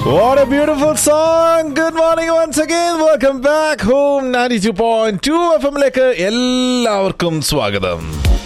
What a beautiful song! Good morning once again. Welcome back home. 92.2 FM ലേക്ക് എല്ലാവർക്കും സ്വാഗതം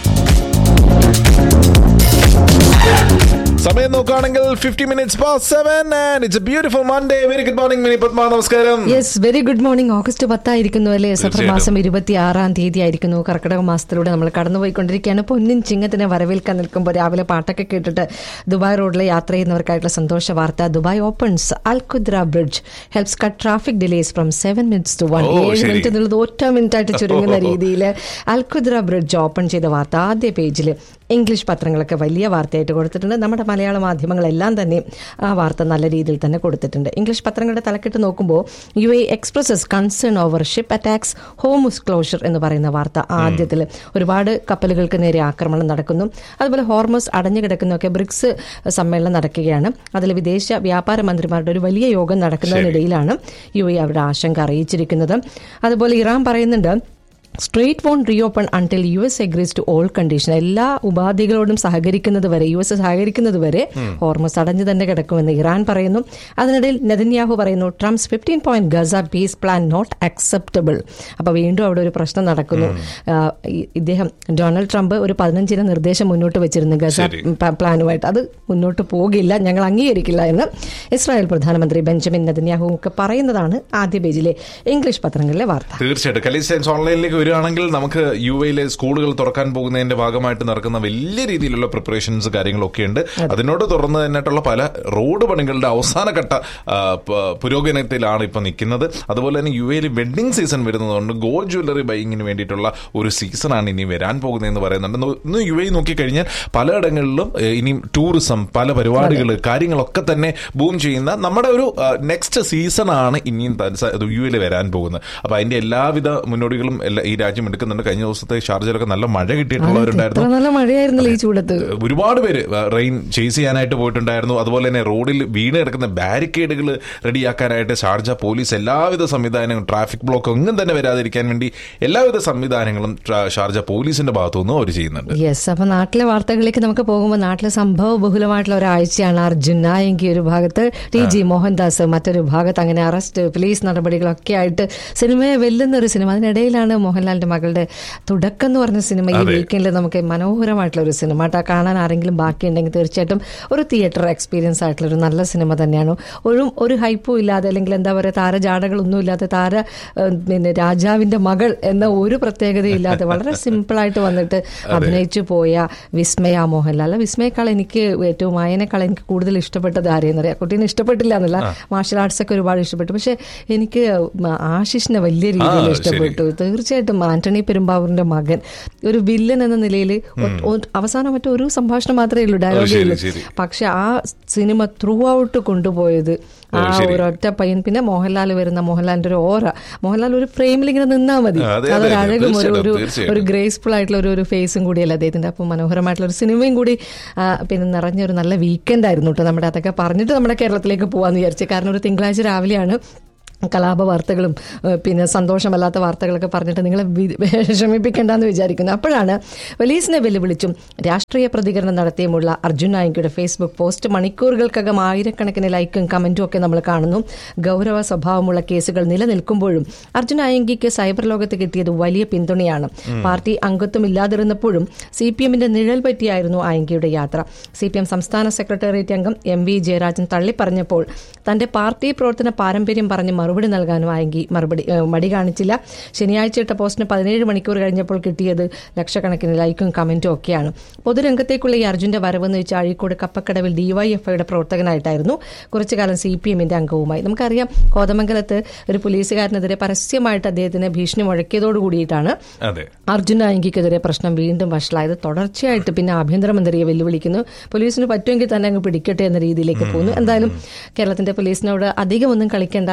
സമയം നോക്കുകയാണെങ്കിൽ fifty minutes past seven and it's a beautiful Monday very good morning Mini Padma നമസ്കാരം yes very good morning August പത്തായിരിക്കുന്നു അല്ലേ സഫർ മാസം ഇരുപത്തി ആറാം തീയതി ആയിരിക്കുന്നു കർക്കിടക മാസത്തിലൂടെ നമ്മൾ കടന്നുപോയിക്കൊണ്ടിരിക്കുകയാണ് പൊന്നിൻ ചിങ്ങത്തിനെ വരവേൽക്കാൻ നിൽക്കുമ്പോൾ രാവിലെ പാട്ടൊക്കെ കേട്ടിട്ട് ദുബായ് റോഡിലെ യാത്ര ചെയ്യുന്നവർക്കായിട്ടുള്ള സന്തോഷ വാർത്ത Dubai opens Al Qudra bridge helps cut traffic delays from seven minutes to one ഓ, ഏഴ് ശരി. മിനിറ്റ് എന്നുള്ളത് ഒറ്റ മിനിറ്റ് ആയിട്ട് ചുരുങ്ങുന്ന രീതിയിൽ അൽഖുദ്ര ബ്രിഡ്ജ് ഓപ്പൺ ചെയ്ത വാർത്ത ആദ്യ പേജിൽ ഇംഗ്ലീഷ് പത്രങ്ങളൊക്കെ വലിയ വാർത്തയായിട്ട് കൊടുത്തിട്ടുണ്ട് നമ്മുടെ മലയാള മാധ്യമങ്ങളെല്ലാം തന്നെ ആ വാർത്ത നല്ല രീതിയിൽ തന്നെ കൊടുത്തിട്ടുണ്ട് ഇംഗ്ലീഷ് പത്രങ്ങളുടെ തലക്കെട്ട് നോക്കുമ്പോൾ U A expresses concern over ship attacks home closure എന്ന് പറയുന്ന വാർത്ത ആദ്യത്തിൽ ഒരുപാട് കപ്പലുകൾക്ക് നേരെ ആക്രമണം നടക്കുന്നു അതുപോലെ ഹോർമോസ് അടഞ്ഞു കിടക്കുന്നൊക്കെ ബ്രിക്സ് സമ്മേളനം നടക്കുകയാണ് അതിൽ വിദേശ വ്യാപാര മന്ത്രിമാരുടെ ഒരു വലിയ യോഗം നടക്കുന്നതിനിടയിലാണ് യു എ അവരുടെ ആശങ്ക അറിയിച്ചിരിക്കുന്നത് അതുപോലെ ഇറാൻ പറയുന്നുണ്ട് strait won't reopen until U S agrees to all condition എല്ലാ ഉപാധികളോടും സഹകരിക്കുന്നത് വരെ യു എസ് സഹകരിക്കുന്നത് വരെ ഹോർമസ് അടഞ്ഞു തന്നെ കിടക്കുമെന്ന് ഇറാൻ പറയുന്നു അതിനിടയിൽ നെതന്യാഹു പറയുന്നു Trump's fifteen point Gaza peace plan not acceptable അപ്പൊ വീണ്ടും അവിടെ ഒരു പ്രശ്നം നടക്കുന്നു ആ, ഈ- ഇദ്ദേഹം ഡൊണാൾഡ് ട്രംപ് ഒരു പതിനഞ്ചിന നിർദ്ദേശം മുന്നോട്ട് വെച്ചിരുന്നു ഗസ ശരി. പ- പ്ലാനുമായിട്ട് അത് മുന്നോട്ട് പോകില്ല ഞങ്ങൾ അംഗീകരിക്കില്ല എന്ന് ഇസ്രായേൽ പ്രധാനമന്ത്രി ബെഞ്ചമിൻ നെതന്യാഹു ഒക്കെ പറയുന്നതാണ് ആദ്യ പേജിലെ ഇംഗ്ലീഷ് പത്രങ്ങളിലെ വാർത്ത തീർച്ചയായിട്ടും കലീസ് സയൻസ് ഓൺലൈനിലേക്ക് വരികയാണെങ്കിൽ നമുക്ക് യു എയിലെ സ്കൂളുകൾ തുറക്കാൻ പോകുന്നതിന്റെ ഭാഗമായിട്ട് നടക്കുന്ന വലിയ രീതിയിലുള്ള പ്രിപ്പറേഷൻസ് കാര്യങ്ങളൊക്കെ ഉണ്ട് അതിനോട് തുറന്ന് തന്നെയായിട്ടുള്ള പല റോഡ് പണികളുടെ അവസാനഘട്ട ആ, പ- പുരോഗമനത്തിലാണ് ഇപ്പൊ നിൽക്കുന്നത് അതുപോലെ തന്നെ യു എയിൽ വെഡിങ് സീസൺ വരുന്നതുകൊണ്ട് ഗോൾഡ് ജ്വല്ലറി ബൈങ്ങിന് വേണ്ടിയിട്ടുള്ള ഒരു സീസണാണ് ഇനി വരാൻ പോകുന്നതെന്ന് പറയുന്നുണ്ട് ഇന്ന് ഇന്ന് യു എ നോക്കിക്കഴിഞ്ഞാൽ പലയിടങ്ങളിലും ഏഹ്, ഇനിയും ടൂറിസം പല പരിപാടികൾ കാര്യങ്ങളൊക്കെ തന്നെ ബൂം ചെയ്യുന്ന നമ്മുടെ ഒരു നെക്സ്റ്റ് സീസണാണ് ഇനിയും യു എയിൽ വരാൻ പോകുന്നത് അപ്പൊ അതിന്റെ എല്ലാവിധ മുന്നോടികളും എല്ലാ ഈ രാജ്യം എടുക്കുന്നുണ്ട് കഴിഞ്ഞ ദിവസത്തെ ഷാർജയിലൊക്കെ നല്ല മഴ എത്ര കിട്ടിയിട്ടുള്ളവരുണ്ടായിരുന്നു നല്ല മഴയായിരുന്നല്ലോ ഈ ചൂടത്ത് ഒരുപാട് പേര് റെയിൻ ചേസ് ചെയ്യാനായിട്ട് പോയിട്ടുണ്ടായിരുന്നു അതുപോലെ തന്നെ റോഡിൽ വീണ് കിടക്കുന്ന ബാരിക്കേഡുകൾ റെഡിയാക്കാനായിട്ട് ഷാർജ പോലീസ് എല്ലാവിധ സംവിധാനങ്ങളും ട്രാഫിക് ബ്ലോക്ക് ഒന്നും തന്നെ വരാതിരിക്കാൻ വേണ്ടി എല്ലാവിധ സംവിധാനങ്ങളും ട്രാ- ഷാർജ പോലീസിന്റെ ഭാഗത്തുനിന്നും അവർ ചെയ്യുന്നുണ്ട് യെസ് അപ്പൊ നാട്ടിലെ വാർത്തകളിലേക്ക് നമുക്ക് പോകുമ്പോൾ നാട്ടിലെ സംഭവ ബഹുലമായിട്ടുള്ള ഒരാഴ്ചയാണ് അർജുൻ നായങ്കി ഒരു ഭാഗത്ത് ടി ജി മോഹൻദാസ് മറ്റൊരു ഭാഗത്ത് അങ്ങനെ അറസ്റ്റ് പോലീസ് നടപടികളൊക്കെ ആയിട്ട് സിനിമയെ വെല്ലുന്ന ഒരു സിനിമ അതിനിടയിലാണ് മോഹൻലാലിന്റെ മകളുടെ തുടക്കം എന്ന് പറഞ്ഞ സിനിമ ഈ അതെ. വീക്കെൻഡിൽ നമുക്ക് മനോഹരമായിട്ടുള്ള ഒരു സിനിമ കേട്ടോ കാണാൻ ആരെങ്കിലും ബാക്കിയുണ്ടെങ്കിൽ തീർച്ചയായിട്ടും ഒരു തിയേറ്റർ എക്സ്പീരിയൻസ് ആയിട്ടുള്ള ഒരു നല്ല സിനിമ തന്നെയാണ് ഒരു ഒരു ഹൈപ്പും ഇല്ലാതെ അല്ലെങ്കിൽ എന്താ പറയുക താരജാടകളൊന്നും ഇല്ലാതെ താര ഏഹ്, പിന്നെ രാജാവിന്റെ മകൾ എന്ന ഒരു പ്രത്യേകതയില്ലാതെ വളരെ സിമ്പിളായിട്ട് വന്നിട്ട് അഭിനയിച്ചു പോയ വിസ്മയ മോഹൻലാൽ വിസ്മയേക്കാൾ എനിക്ക് ഏറ്റവും വായനേക്കാൾ എനിക്ക് കൂടുതൽ ഇഷ്ടപ്പെട്ടത് ആരെയെന്നറിയാം കുട്ടീനെ ഇഷ്ടപ്പെട്ടില്ല എന്നല്ല മാർഷൽ ആർട്സ് ഒക്കെ ഒരുപാട് ഇഷ്ടപ്പെട്ടു പക്ഷെ എനിക്ക് ആശിഷിനെ വലിയ രീതിയിൽ ആ, ഇഷ്ടപ്പെട്ടു തീർച്ചയായിട്ടും ആന്റണി പെരുമ്പാവൂരിന്റെ മകൻ ഒരു വില്ലൻ എന്ന നിലയിൽ അവസാനം മറ്റോ ഒരു സംഭാഷണം മാത്രമേ ഉള്ളൂ ഡയലോഗേ ശരി, ഉള്ളൂ ശരി. പക്ഷെ ആ സിനിമ ത്രൂ ഔട്ട് കൊണ്ടുപോയത് ഓ, ആ ശരി. ഒരൊറ്റ പയ്യൻ പിന്നെ മോഹൻലാൽ വരുന്ന മോഹൻലാലിന്റെ ഒരു ഓറ മോഹൻലാൽ ഒരു ഫ്രെയിമിൽ ഇങ്ങനെ നിന്നാ മതി അതെ, അതെ, അതൊരു അതെ, അഴകും ഒരു തീർച്ചയായിട്ടും, ഒരു തീർച്ചയായിട്ടും. ഒരു ഗ്രേസ്ഫുൾ ആയിട്ടുള്ള ഒരു ഒരു ഫേസും കൂടിയല്ല അദ്ദേഹത്തിന്റെ അപ്പം മനോഹരമായിട്ടുള്ള ഒരു സിനിമയും കൂടി ആ, പിന്നെ നിറഞ്ഞ ഒരു നല്ല വീക്കെൻഡ് ആയിരുന്നു കേട്ടോ നമ്മുടെ അതൊക്കെ പറഞ്ഞിട്ട് നമ്മുടെ കേരളത്തിലേക്ക് പോകാന്ന് വിചാരിച്ചു കാരണം ഒരു തിങ്കളാഴ്ച രാവിലെയാണ് കലാപ വാർത്തകളും ഏഹ് പിന്നെ സന്തോഷമല്ലാത്ത വാർത്തകളൊക്കെ പറഞ്ഞിട്ട് നിങ്ങളെ വി- വിഷമിപ്പിക്കേണ്ടെന്ന് വിചാരിക്കുന്നു അപ്പോഴാണ് പോലീസിനെ വെല്ലുവിളിച്ചും രാഷ്ട്രീയ പ്രതികരണം നടത്തിയുമുള്ള അർജുൻ നായിക്കയുടെ ഫേസ്ബുക്ക് പോസ്റ്റ് മണിക്കൂറുകൾക്കകം ആയിരക്കണക്കിന് ലൈക്കും കമന്റും ഒക്കെ നമ്മൾ കാണുന്നു ഗൗരവ സ്വഭാവമുള്ള കേസുകൾ നിലനിൽക്കുമ്പോഴും അർജുൻ നായങ്കിക്ക് സൈബർ ലോകത്ത് കിട്ടിയത് വലിയ പിന്തുണയാണ് പാർട്ടി അംഗത്വം ഇല്ലാതിരുന്നപ്പോഴും സി പി എമ്മിന്റെ നിഴൽ പറ്റിയായിരുന്നു ആയങ്കിയുടെ യാത്ര സി പി എം സംസ്ഥാന സെക്രട്ടേറിയറ്റ് അംഗം എം വി ജയരാജൻ തള്ളിപ്പറഞ്ഞപ്പോൾ തന്റെ പാർട്ടി പ്രവർത്തന പാരമ്പര്യം പറഞ്ഞ് മറുപടി നൽകാനും ആയെങ്കിൽ മറുപടി ഏഹ് മടി കാണിച്ചില്ല ശനിയാഴ്ച ഇട്ട പോസ്റ്റിന് പതിനേഴ് മണിക്കൂർ കഴിഞ്ഞപ്പോൾ കിട്ടിയത് ലക്ഷക്കണക്കിന് ലൈക്കും കമന്റും ഒക്കെയാണ് പൊതുരംഗത്തേക്കുള്ള ഈ അർജുന്റെ വരവെന്ന് വെച്ചാൽ അഴീക്കോട് കപ്പക്കടവിൽ ഡിവൈഎഫ്ഐയുടെ പ്രവർത്തകനായിട്ടായിരുന്നു കുറച്ചു കാലം സി പി എമ്മിന്റെ അംഗവുമായി നമുക്കറിയാം കോതമംഗലത്ത് ഒരു പോലീസുകാരനെതിരെ പരസ്യമായിട്ട് അദ്ദേഹത്തിന് ഭീഷണി മുഴക്കിയതോട് കൂടിയിട്ടാണ് അതെ അർജുൻ നായങ്കിക്കെതിരെ പ്രശ്നം വീണ്ടും വഷളായത് തുടർച്ചയായിട്ട് പിന്നെ ആഭ്യന്തരമന്ത്രിയെ വെല്ലുവിളിക്കുന്നു പോലീസിന് പറ്റുമെങ്കിൽ തന്നെ അങ്ങ് പിടിക്കട്ടെ എന്ന രീതിയിലേക്ക് പോകുന്നു എന്തായാലും കേരളത്തിന്റെ പോലീസിനോട് അധികമൊന്നും കളിക്കേണ്ട എന്ന് കേരള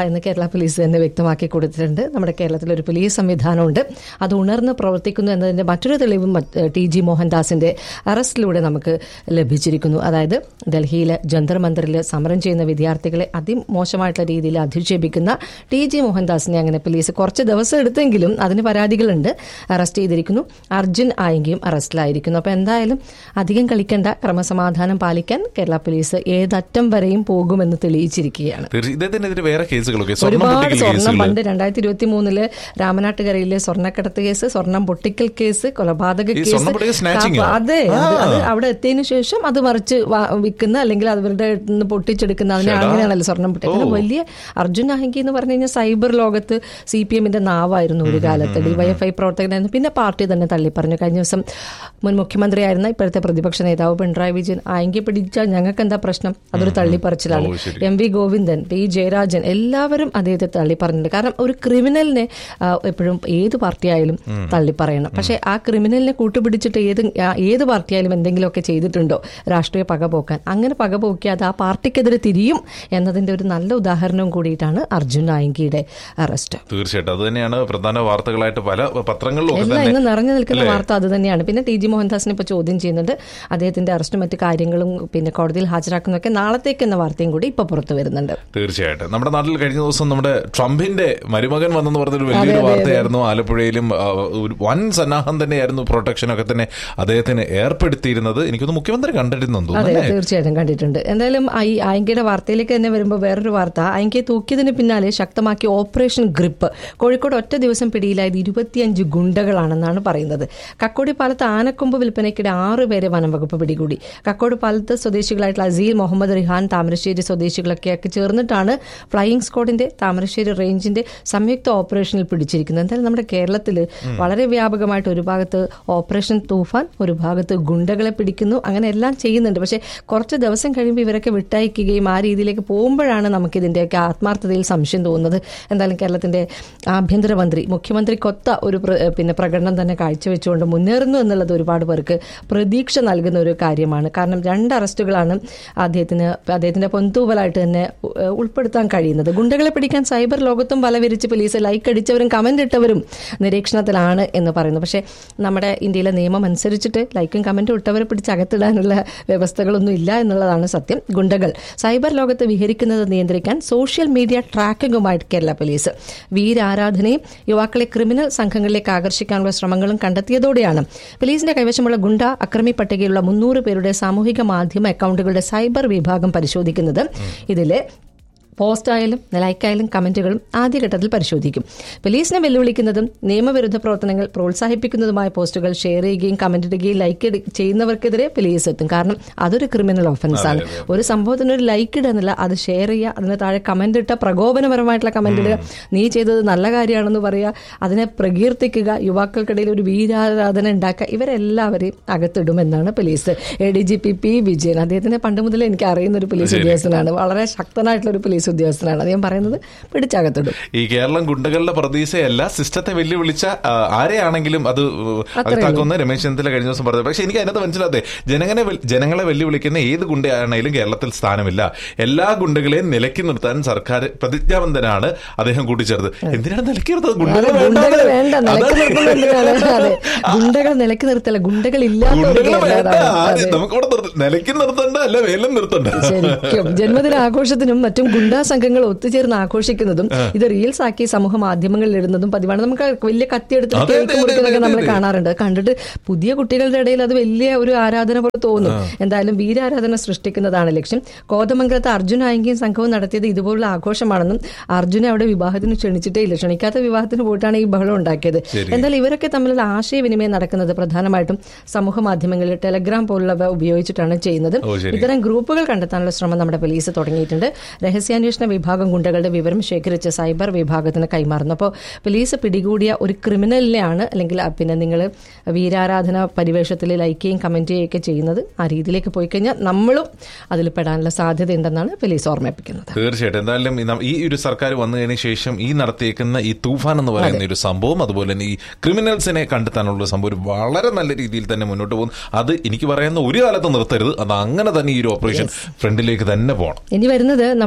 പോലീസ് തന്നെ വ്യക്തമാക്കി കൊടുത്തിട്ടുണ്ട് നമ്മുടെ കേരളത്തിൽ ഒരു പോലീസ് സംവിധാനമുണ്ട് അത് ഉണർന്ന് പ്രവർത്തിക്കുന്നു എന്നതിന്റെ മറ്റൊരു തെളിവും മറ്റ് ടി ജി മോഹൻദാസിന്റെ അറസ്റ്റിലൂടെ നമുക്ക് ലഭിച്ചിരിക്കുന്നു അതായത് ഡൽഹിയിലെ ജന്തർ മന്ദിറിൽ സമരം ചെയ്യുന്ന വിദ്യാർത്ഥികളെ അതിമോശമായിട്ടുള്ള രീതിയിൽ അധിക്ഷേപിക്കുന്ന ടി ജി മോഹൻദാസിനെ അങ്ങനെ പോലീസ് കുറച്ച് ദിവസം എടുത്തെങ്കിലും അതിന് പരാതികളുണ്ട് അറസ്റ്റ് ചെയ്തിരിക്കുന്നു അർജുൻ ആയെങ്കിലും അറസ്റ്റിലായിരിക്കുന്നു അപ്പോൾ എന്തായാലും അധികം കളിക്കേണ്ട ക്രമസമാധാനം പാലിക്കാൻ കേരള പോലീസ് ഏതറ്റം വരെയും പോകുമെന്ന് തെളിയിച്ചിരിക്കുകയാണ് തീർച്ചയായും ഇദ്ദേഹത്തിനെതിരെ വേറെ കേസുകളൊക്കെ സ്വർണ്ണം ഒരുപാട് പൊട്ടിക്കൽ സ്വർണം കേസുകൾ പണ്ട് രണ്ടായിരത്തി ഇരുപത്തി മൂന്നില് രാമനാട്ടുകരയിലെ സ്വർണ്ണക്കടത്ത് കേസ് സ്വർണം പൊട്ടിക്കൽ കേസ് കൊലപാതക ഈ കേസ് സ്വർണ്ണം പൊട്ടിക്കൽ snatching ഓ? അതെ അത് അത് അവിടെ എത്തിയതിനു ശേഷം അത് മറിച്ച് വാ- വിൽക്കുന്ന അല്ലെങ്കിൽ അവരുടെ നിന്ന് പൊട്ടിച്ചെടുക്കുന്ന അതിനെ ശ്ശെടാ. അങ്ങനെയാണല്ലോ സ്വർണം പൊട്ടി അങ്ങനെ വലിയ അർജുൻ ആഹിങ്കി എന്ന് പറഞ്ഞു കഴിഞ്ഞാൽ സൈബർ ലോകത്ത് സി പി എമ്മിന്റെ നാവായിരുന്നു ഒരു കാലത്ത് ഡിവൈഎഫ്ഐ പ്രവർത്തകനായിരുന്നു പിന്നെ പാർട്ടി തന്നെ തള്ളിപ്പറഞ്ഞു കഴിഞ്ഞ ദിവസം മുൻ മുഖ്യമന്ത്രിയായിരുന്ന ഇപ്പോഴത്തെ പ്രതിപക്ഷ നേതാവ് പിണറായി വിജയൻ ആയെങ്കിൽ പിടിച്ചാൽ ഞങ്ങൾക്ക് എന്താ പ്രശ്നം അതൊരു തള്ളിപ്പറച്ചിലാണ് ഓ, ശരി. M V Govindan P Jayarajan എല്ലാവരും അദ്ദേഹത്തെ തള്ളി പറഞ്ഞിട്ടുണ്ട് കാരണം ഒരു ക്രിമിനലിനെ ആ, എപ്പോഴും ഏത് പാർട്ടി ആയാലും തള്ളി പറയണം പക്ഷേ ആ ക്രിമിനലിനെ കൂട്ടുപിടിച്ചിട്ട് ഏത് ആ, ഏത് പാർട്ടി ആയാലും എന്തെങ്കിലുമൊക്കെ ചെയ്തിട്ടുണ്ടോ രാഷ്ട്രീയ പക പോക്കാൻ അങ്ങനെ പക പോക്കി അത് ആ പാർട്ടിക്കെതിരെ തിരിയും എന്നതിന്റെ ഒരു നല്ല ഉദാഹരണവും കൂടിയിട്ടാണ് അർജുൻ നായങ്കിയുടെ അറസ്റ്റ് തീർച്ചയായിട്ടും അത് തന്നെയാണ് പ്രധാന വാർത്തകളായിട്ട് പല പത്രങ്ങളിലും ഒക്കെ എല്ലാം തന്നെ ഇന്ന് നിറഞ്ഞു നിൽക്കുന്ന വാർത്ത അത് തന്നെയാണ് പിന്നെ ടി ജി മോഹൻദാസിനെ ഇപ്പോൾ ചോദ്യം ചെയ്യുന്നുണ്ട് അദ്ദേഹത്തിന്റെ അറസ്റ്റും മറ്റു കാര്യങ്ങളും പിന്നെ കോടതിയിൽ ഹാജരാക്കുന്നതൊക്കെ നാളത്തേക്ക് എന്ന വാർത്തയും കൂടി ഇപ്പോൾ പുറത്തു വരുന്നുണ്ട് തീർച്ചയായിട്ടും നമ്മുടെ നാട്ടിൽ കഴിഞ്ഞ ദിവസം നമ്മുടെ ട്രംപിന്റെ മരുമകൻ വന്നെന്ന് പറഞ്ഞൊരു വലിയൊരു വാർത്തയായിരുന്നു ആലപ്പുഴയിലും ആ, ഒരു വൻ സന്നാഹം തന്നെയായിരുന്നു പ്രൊട്ടക്ഷൻ ഒക്കെ തന്നെ അദ്ദേഹത്തിന് ഏർപ്പെടുത്തിയിരുന്നത് എനിക്കൊന്ന് മുഖ്യമന്ത്രി കണ്ടിരുന്നു അതെ തോന്നുന്നു അല്ലേ? തീർച്ചയായിട്ടും കണ്ടിട്ടുണ്ട് എന്തായാലും ഈ ആയങ്കയുടെ വാർത്തയിലേക്ക് തന്നെ വരുമ്പോൾ വേറൊരു വാർത്ത ആയങ്കയെ തൂക്കിയതിന് പിന്നാലെ ശക്തമാക്കിയ ഓപ്പറേഷൻ ഗ്രിപ്പ് കോഴിക്കോട് ഒറ്റ ദിവസം പിടിയിലായത് ഇരുപത്തിയഞ്ച് ഗുണ്ടകളാണെന്നാണ് പറയുന്നത് കക്കോടി പാലത്ത് ആനക്കൊമ്പ് വിൽപ്പനയ്ക്കിടെ ആറ് പേരെ വനം വകുപ്പ് പിടികൂടി കക്കോട് പാലത്ത് സ്വദേശികളായിട്ടുള്ള അസീൽ മുഹമ്മദ് റിഹാൻ താമരശ്ശേരി സ്വദേശികളൊക്കെ ഒക്കെ ചേർന്നിട്ടാണ് ഫ്ലൈയിങ് സ്ക്വാഡിന്റെ താമരശ്ശേരി റേഞ്ചിന്റെ സംയുക്ത ഓപ്പറേഷനിൽ പിടിച്ചിരിക്കുന്നത് എന്തായാലും നമ്മുടെ കേരളത്തിൽ വളരെ വ്യാപകമായിട്ട് ഒരു ഭാഗത്ത് ഓപ്പറേഷൻ തൂഫാൻ ഒരു ഭാഗത്ത് ഗുണ്ടകളെ പിടിക്കുന്നു അങ്ങനെ എല്ലാം ചെയ്യുന്നുണ്ട് പക്ഷേ കുറച്ച് ദിവസം കഴിയുമ്പോൾ ഇവരൊക്കെ വിട്ടയക്കുകയും ആ രീതിയിലേക്ക് പോകുമ്പോഴാണ് നമുക്ക് ഇതിന്റെയൊക്കെ ആത്മാർത്ഥതയിൽ സംശയം തോന്നുന്നത് എന്തായാലും കേരളത്തിന്റെ ആഭ്യന്തരമന്ത്രി മുഖ്യമന്ത്രിക്കൊത്ത ഒരു പ്ര- പിന്നെ പ്രകടനം തന്നെ കാഴ്ചവെച്ചുകൊണ്ട് മുന്നേറുന്നു എന്നുള്ളത് ഒരുപാട് പേർക്ക് പ്രതീക്ഷ നൽകുന്ന ഒരു കാര്യമാണ് കാരണം രണ്ട് അറസ്റ്റുകളാണ് അദ്ദേഹത്തിന് അദ്ദേഹത്തിന്റെ പൊന്തൂവലായിട്ട് തന്നെ ഉ- ഉൾപ്പെടുത്താൻ കഴിയുന്നത് ഗുണ്ടകളെ പിടിക്കാൻ സൈബർ ലോകത്തും വല വിരിച്ച് പോലീസ് ലൈക്ക് അടിച്ചവരും കമന്റ് ഇട്ടവരും നിരീക്ഷണത്തിലാണ് എന്ന് പറയുന്നു പക്ഷേ നമ്മുടെ ഇന്ത്യയിലെ നിയമം അനുസരിച്ചിട്ട് ലൈക്കും കമന്റും ഇട്ടവരെ പിടിച്ച് അകത്തിടാനുള്ള വ്യവസ്ഥകളൊന്നും ഇല്ല എന്നുള്ളതാണ് സത്യം ഗുണ്ടകൾ സൈബർ ലോകത്ത് വിഹരിക്കുന്നത് നിയന്ത്രിക്കാൻ സോഷ്യൽ മീഡിയ ട്രാക്കിംഗുമായിട്ട് കേരള പോലീസ് വീരാരാധനയും യുവാക്കളെ ക്രിമിനൽ സംഘങ്ങളിലേക്ക് ആകർഷിക്കാനുള്ള ശ്രമങ്ങളും കണ്ടെത്തിയതോടെയാണ് പോലീസിന്റെ കൈവശമുള്ള ഗുണ്ട അക്രമി പട്ടികയിലുള്ള മുന്നൂറ് പേരുടെ സാമൂഹിക മാധ്യമ അക്കൗണ്ടുകളുടെ സൈബർ വിഭാഗം പരിശോധിക്കുന്നത് ഇതിലെ പോസ്റ്റായാലും ലൈക്കായാലും കമന്റുകളും ആദ്യഘട്ടത്തിൽ പരിശോധിക്കും പോലീസിനെ വെല്ലുവിളിക്കുന്നതും നിയമവിരുദ്ധ പ്രവർത്തനങ്ങൾ പ്രോത്സാഹിപ്പിക്കുന്നതുമായ പോസ്റ്റുകൾ ഷെയർ ചെയ്യുകയും കമന്റ് ഇടുകയും ലൈക്ക് ഇട- ചെയ്യുന്നവർക്കെതിരെ പോലീസ് എത്തും കാരണം അതൊരു ക്രിമിനൽ ഒഫൻസ് ആണ് ഒരു സംഭവത്തിന് ഒരു ലൈക്ക് ഇടുന്നില്ല അത് ഷെയർ ചെയ്യുക അതിന് താഴെ കമന്റ് ഇട്ട പ്രകോപനപരമായിട്ടുള്ള കമന്റ് ഇടുക നീ ചെയ്തത് നല്ല കാര്യമാണെന്ന് പറയുക അതിനെ പ്രകീർത്തിക്കുക യുവാക്കൾക്കിടയിൽ ഒരു വീരാരാധന ഉണ്ടാക്കുക ഇവരെല്ലാവരെയും അകത്തിടുമെന്നാണ് police A D G P P Vijayan അദ്ദേഹത്തിനെ പണ്ട് മുതലേ എനിക്ക് അറിയുന്ന ഒരു പോലീസ് ഉദ്യോഗസ്ഥനാണ് വളരെ ശക്തനായിട്ടുള്ള ഒരു പോലീസ് ഉദ്യോഗസ്ഥനാണ് അദ്ദേഹം പറയുന്നത് പിടിച്ചകത്തിടും ഈ കേരളം ഗുണ്ടകളുടെ പ്രതീക്ഷയല്ല സിസ്റ്റത്തെ വെല്ലുവിളിച്ച ആ, ആരെയാണെങ്കിലും അത് അകത്താക്കുമെന്ന് രമേശ് ചെന്നിത്തല കഴിഞ്ഞ ദിവസം പറഞ്ഞത് പക്ഷെ എനിക്ക് അതിനകത്ത് മനസ്സിലാതെ ജനങ്ങളെ വെൽ- ജനങ്ങളെ വെല്ലുവിളിക്കുന്ന ഏത് ഗുണ്ടയാണെങ്കിലും കേരളത്തിൽ സ്ഥാനമില്ല എല്ലാ ഗുണ്ടകളെയും നിലക്കി നിർത്താൻ സർക്കാർ പ്രതിജ്ഞാബന്ധനാണ് അദ്ദേഹം കൂട്ടിച്ചേർത്തത് എന്തിനാണ് നിലക്കി നിർത്തത് ഗുണ്ടകൾ ഗുണ്ടകൾ വേണ്ട നിലക്ക് അതാണ്. നിർത്തുന്നുണ്ട് അതെ ഗുണ്ടകൾ നിലക്ക് നിർത്തല ഗുണ്ടകൾ ഇല്ലാത്ത ഒരു ഗുണ്ടകൾ വേണ്ട കേരളമാണ്. ആര് അതെ. നമുക്കവിടെ നിർത്ത- നിലയ്ക്ക് നിർത്തണ്ട അല്ല വേലും നിർത്തണ്ട ശരിക്കും ജന്മദിന ആഘോഷത്തിനും മറ്റും ഗുണ്ടാ സംഘങ്ങൾ ഒത്തുചേർന്ന് ആഘോഷിക്കുന്നതും ഇത് റീൽസ് ആക്കി സമൂഹ മാധ്യമങ്ങളിൽ ഇടുന്നതും പതിവാണ് നമുക്ക് വലിയ കത്തിയെടുത്ത് അതെ, കേക്ക് അതെ, മുറിക്കുന്നതൊക്കെ അതെ, നമ്മൾ അതെ. കാണാറുണ്ട് അത് കണ്ടിട്ട് പുതിയ കുട്ടികളുടെ ഇടയിൽ അത് വലിയ ഒരു ആരാധന പോലെ തോന്നും എന്തായാലും വീരാരാധന സൃഷ്ടിക്കുന്നതാണ് ലക്ഷ്യം കോതമംഗലത്ത് അർജുൻ ആയെങ്കിലും സംഘവും നടത്തിയത് ഇതുപോലുള്ള ആഘോഷമാണെന്നും അർജുനെ അവിടെ വിവാഹത്തിന് ക്ഷണിച്ചിട്ടേ ഇല്ല ക്ഷണിക്കാത്ത വിവാഹത്തിന് പോയിട്ടാണ് ഈ ബഹളം ഉണ്ടാക്കിയത് ശരി. എന്തായാലും ഇവരൊക്കെ തമ്മിലുള്ള ആശയവിനിമയം നടക്കുന്നത് പ്രധാനമായിട്ടും സമൂഹ മാധ്യമങ്ങളിൽ ടെലഗ്രാം പോലുള്ളവ ഉപയോഗിച്ചിട്ടാണ് ചെയ്യുന്നത് ഓ, ശരി. ഇത്തരം ഗ്രൂപ്പുകൾ കണ്ടെത്താനുള്ള ശ്രമം നമ്മുടെ പോലീസ് തുടങ്ങിയിട്ടുണ്ട് രഹസ്യാന്വേഷണ വിഭാഗം ഗുണ്ടകളുടെ വിവരം ശേഖരിച്ച് സൈബർ വിഭാഗത്തിന് കൈമാറുന്നു അപ്പോൾ പോലീസ് പിടികൂടിയ ഒരു ക്രിമിനലിനെയാണ് അല്ലെങ്കിൽ ആ, പിന്നെ നിങ്ങൾ വീരാരാധന പരിവേഷത്തിൽ ലൈക്ക് ചെയ്യും കമന്റ് ചെയ്യുകയൊക്കെ ചെയ്യുന്നത് ആ രീതിയിലേക്ക് പോയി കഴിഞ്ഞാൽ നമ്മളും അതിൽ പെടാനുള്ള സാധ്യതയുണ്ടെന്നാണ് പോലീസ് ഓർമ്മിപ്പിക്കുന്നത് തീർച്ചയായിട്ടും എന്തായാലും ഈ നം- ഈ ഒരു സർക്കാർ വന്നതിന് ശേഷം ഈ നടത്തിയേക്കുന്ന ഈ തൂഫാൻ എന്ന് പറയുന്ന ഒരു സംഭവം അതുപോലെ തന്നെ ഈ ക്രിമിനൽസിനെ കണ്ടെത്താനുള്ള ഒരു സംഭവം ഒരു വളരെ നല്ല രീതിയിൽ തന്നെ മുന്നോട്ട് പോകുന്നു അത് എനിക്ക് പറയുന്ന ഒരു കാലത്ത് നിർത്തരുത് അത് അങ്ങനെ തന്നെ ഈ ഒരു ഓപ്പറേഷൻ ഫ്രണ്ടിലേക്ക് തന്നെ പോകണം ഇനി വരുന്നത് നമ്മൾ പാർലമെന്റ്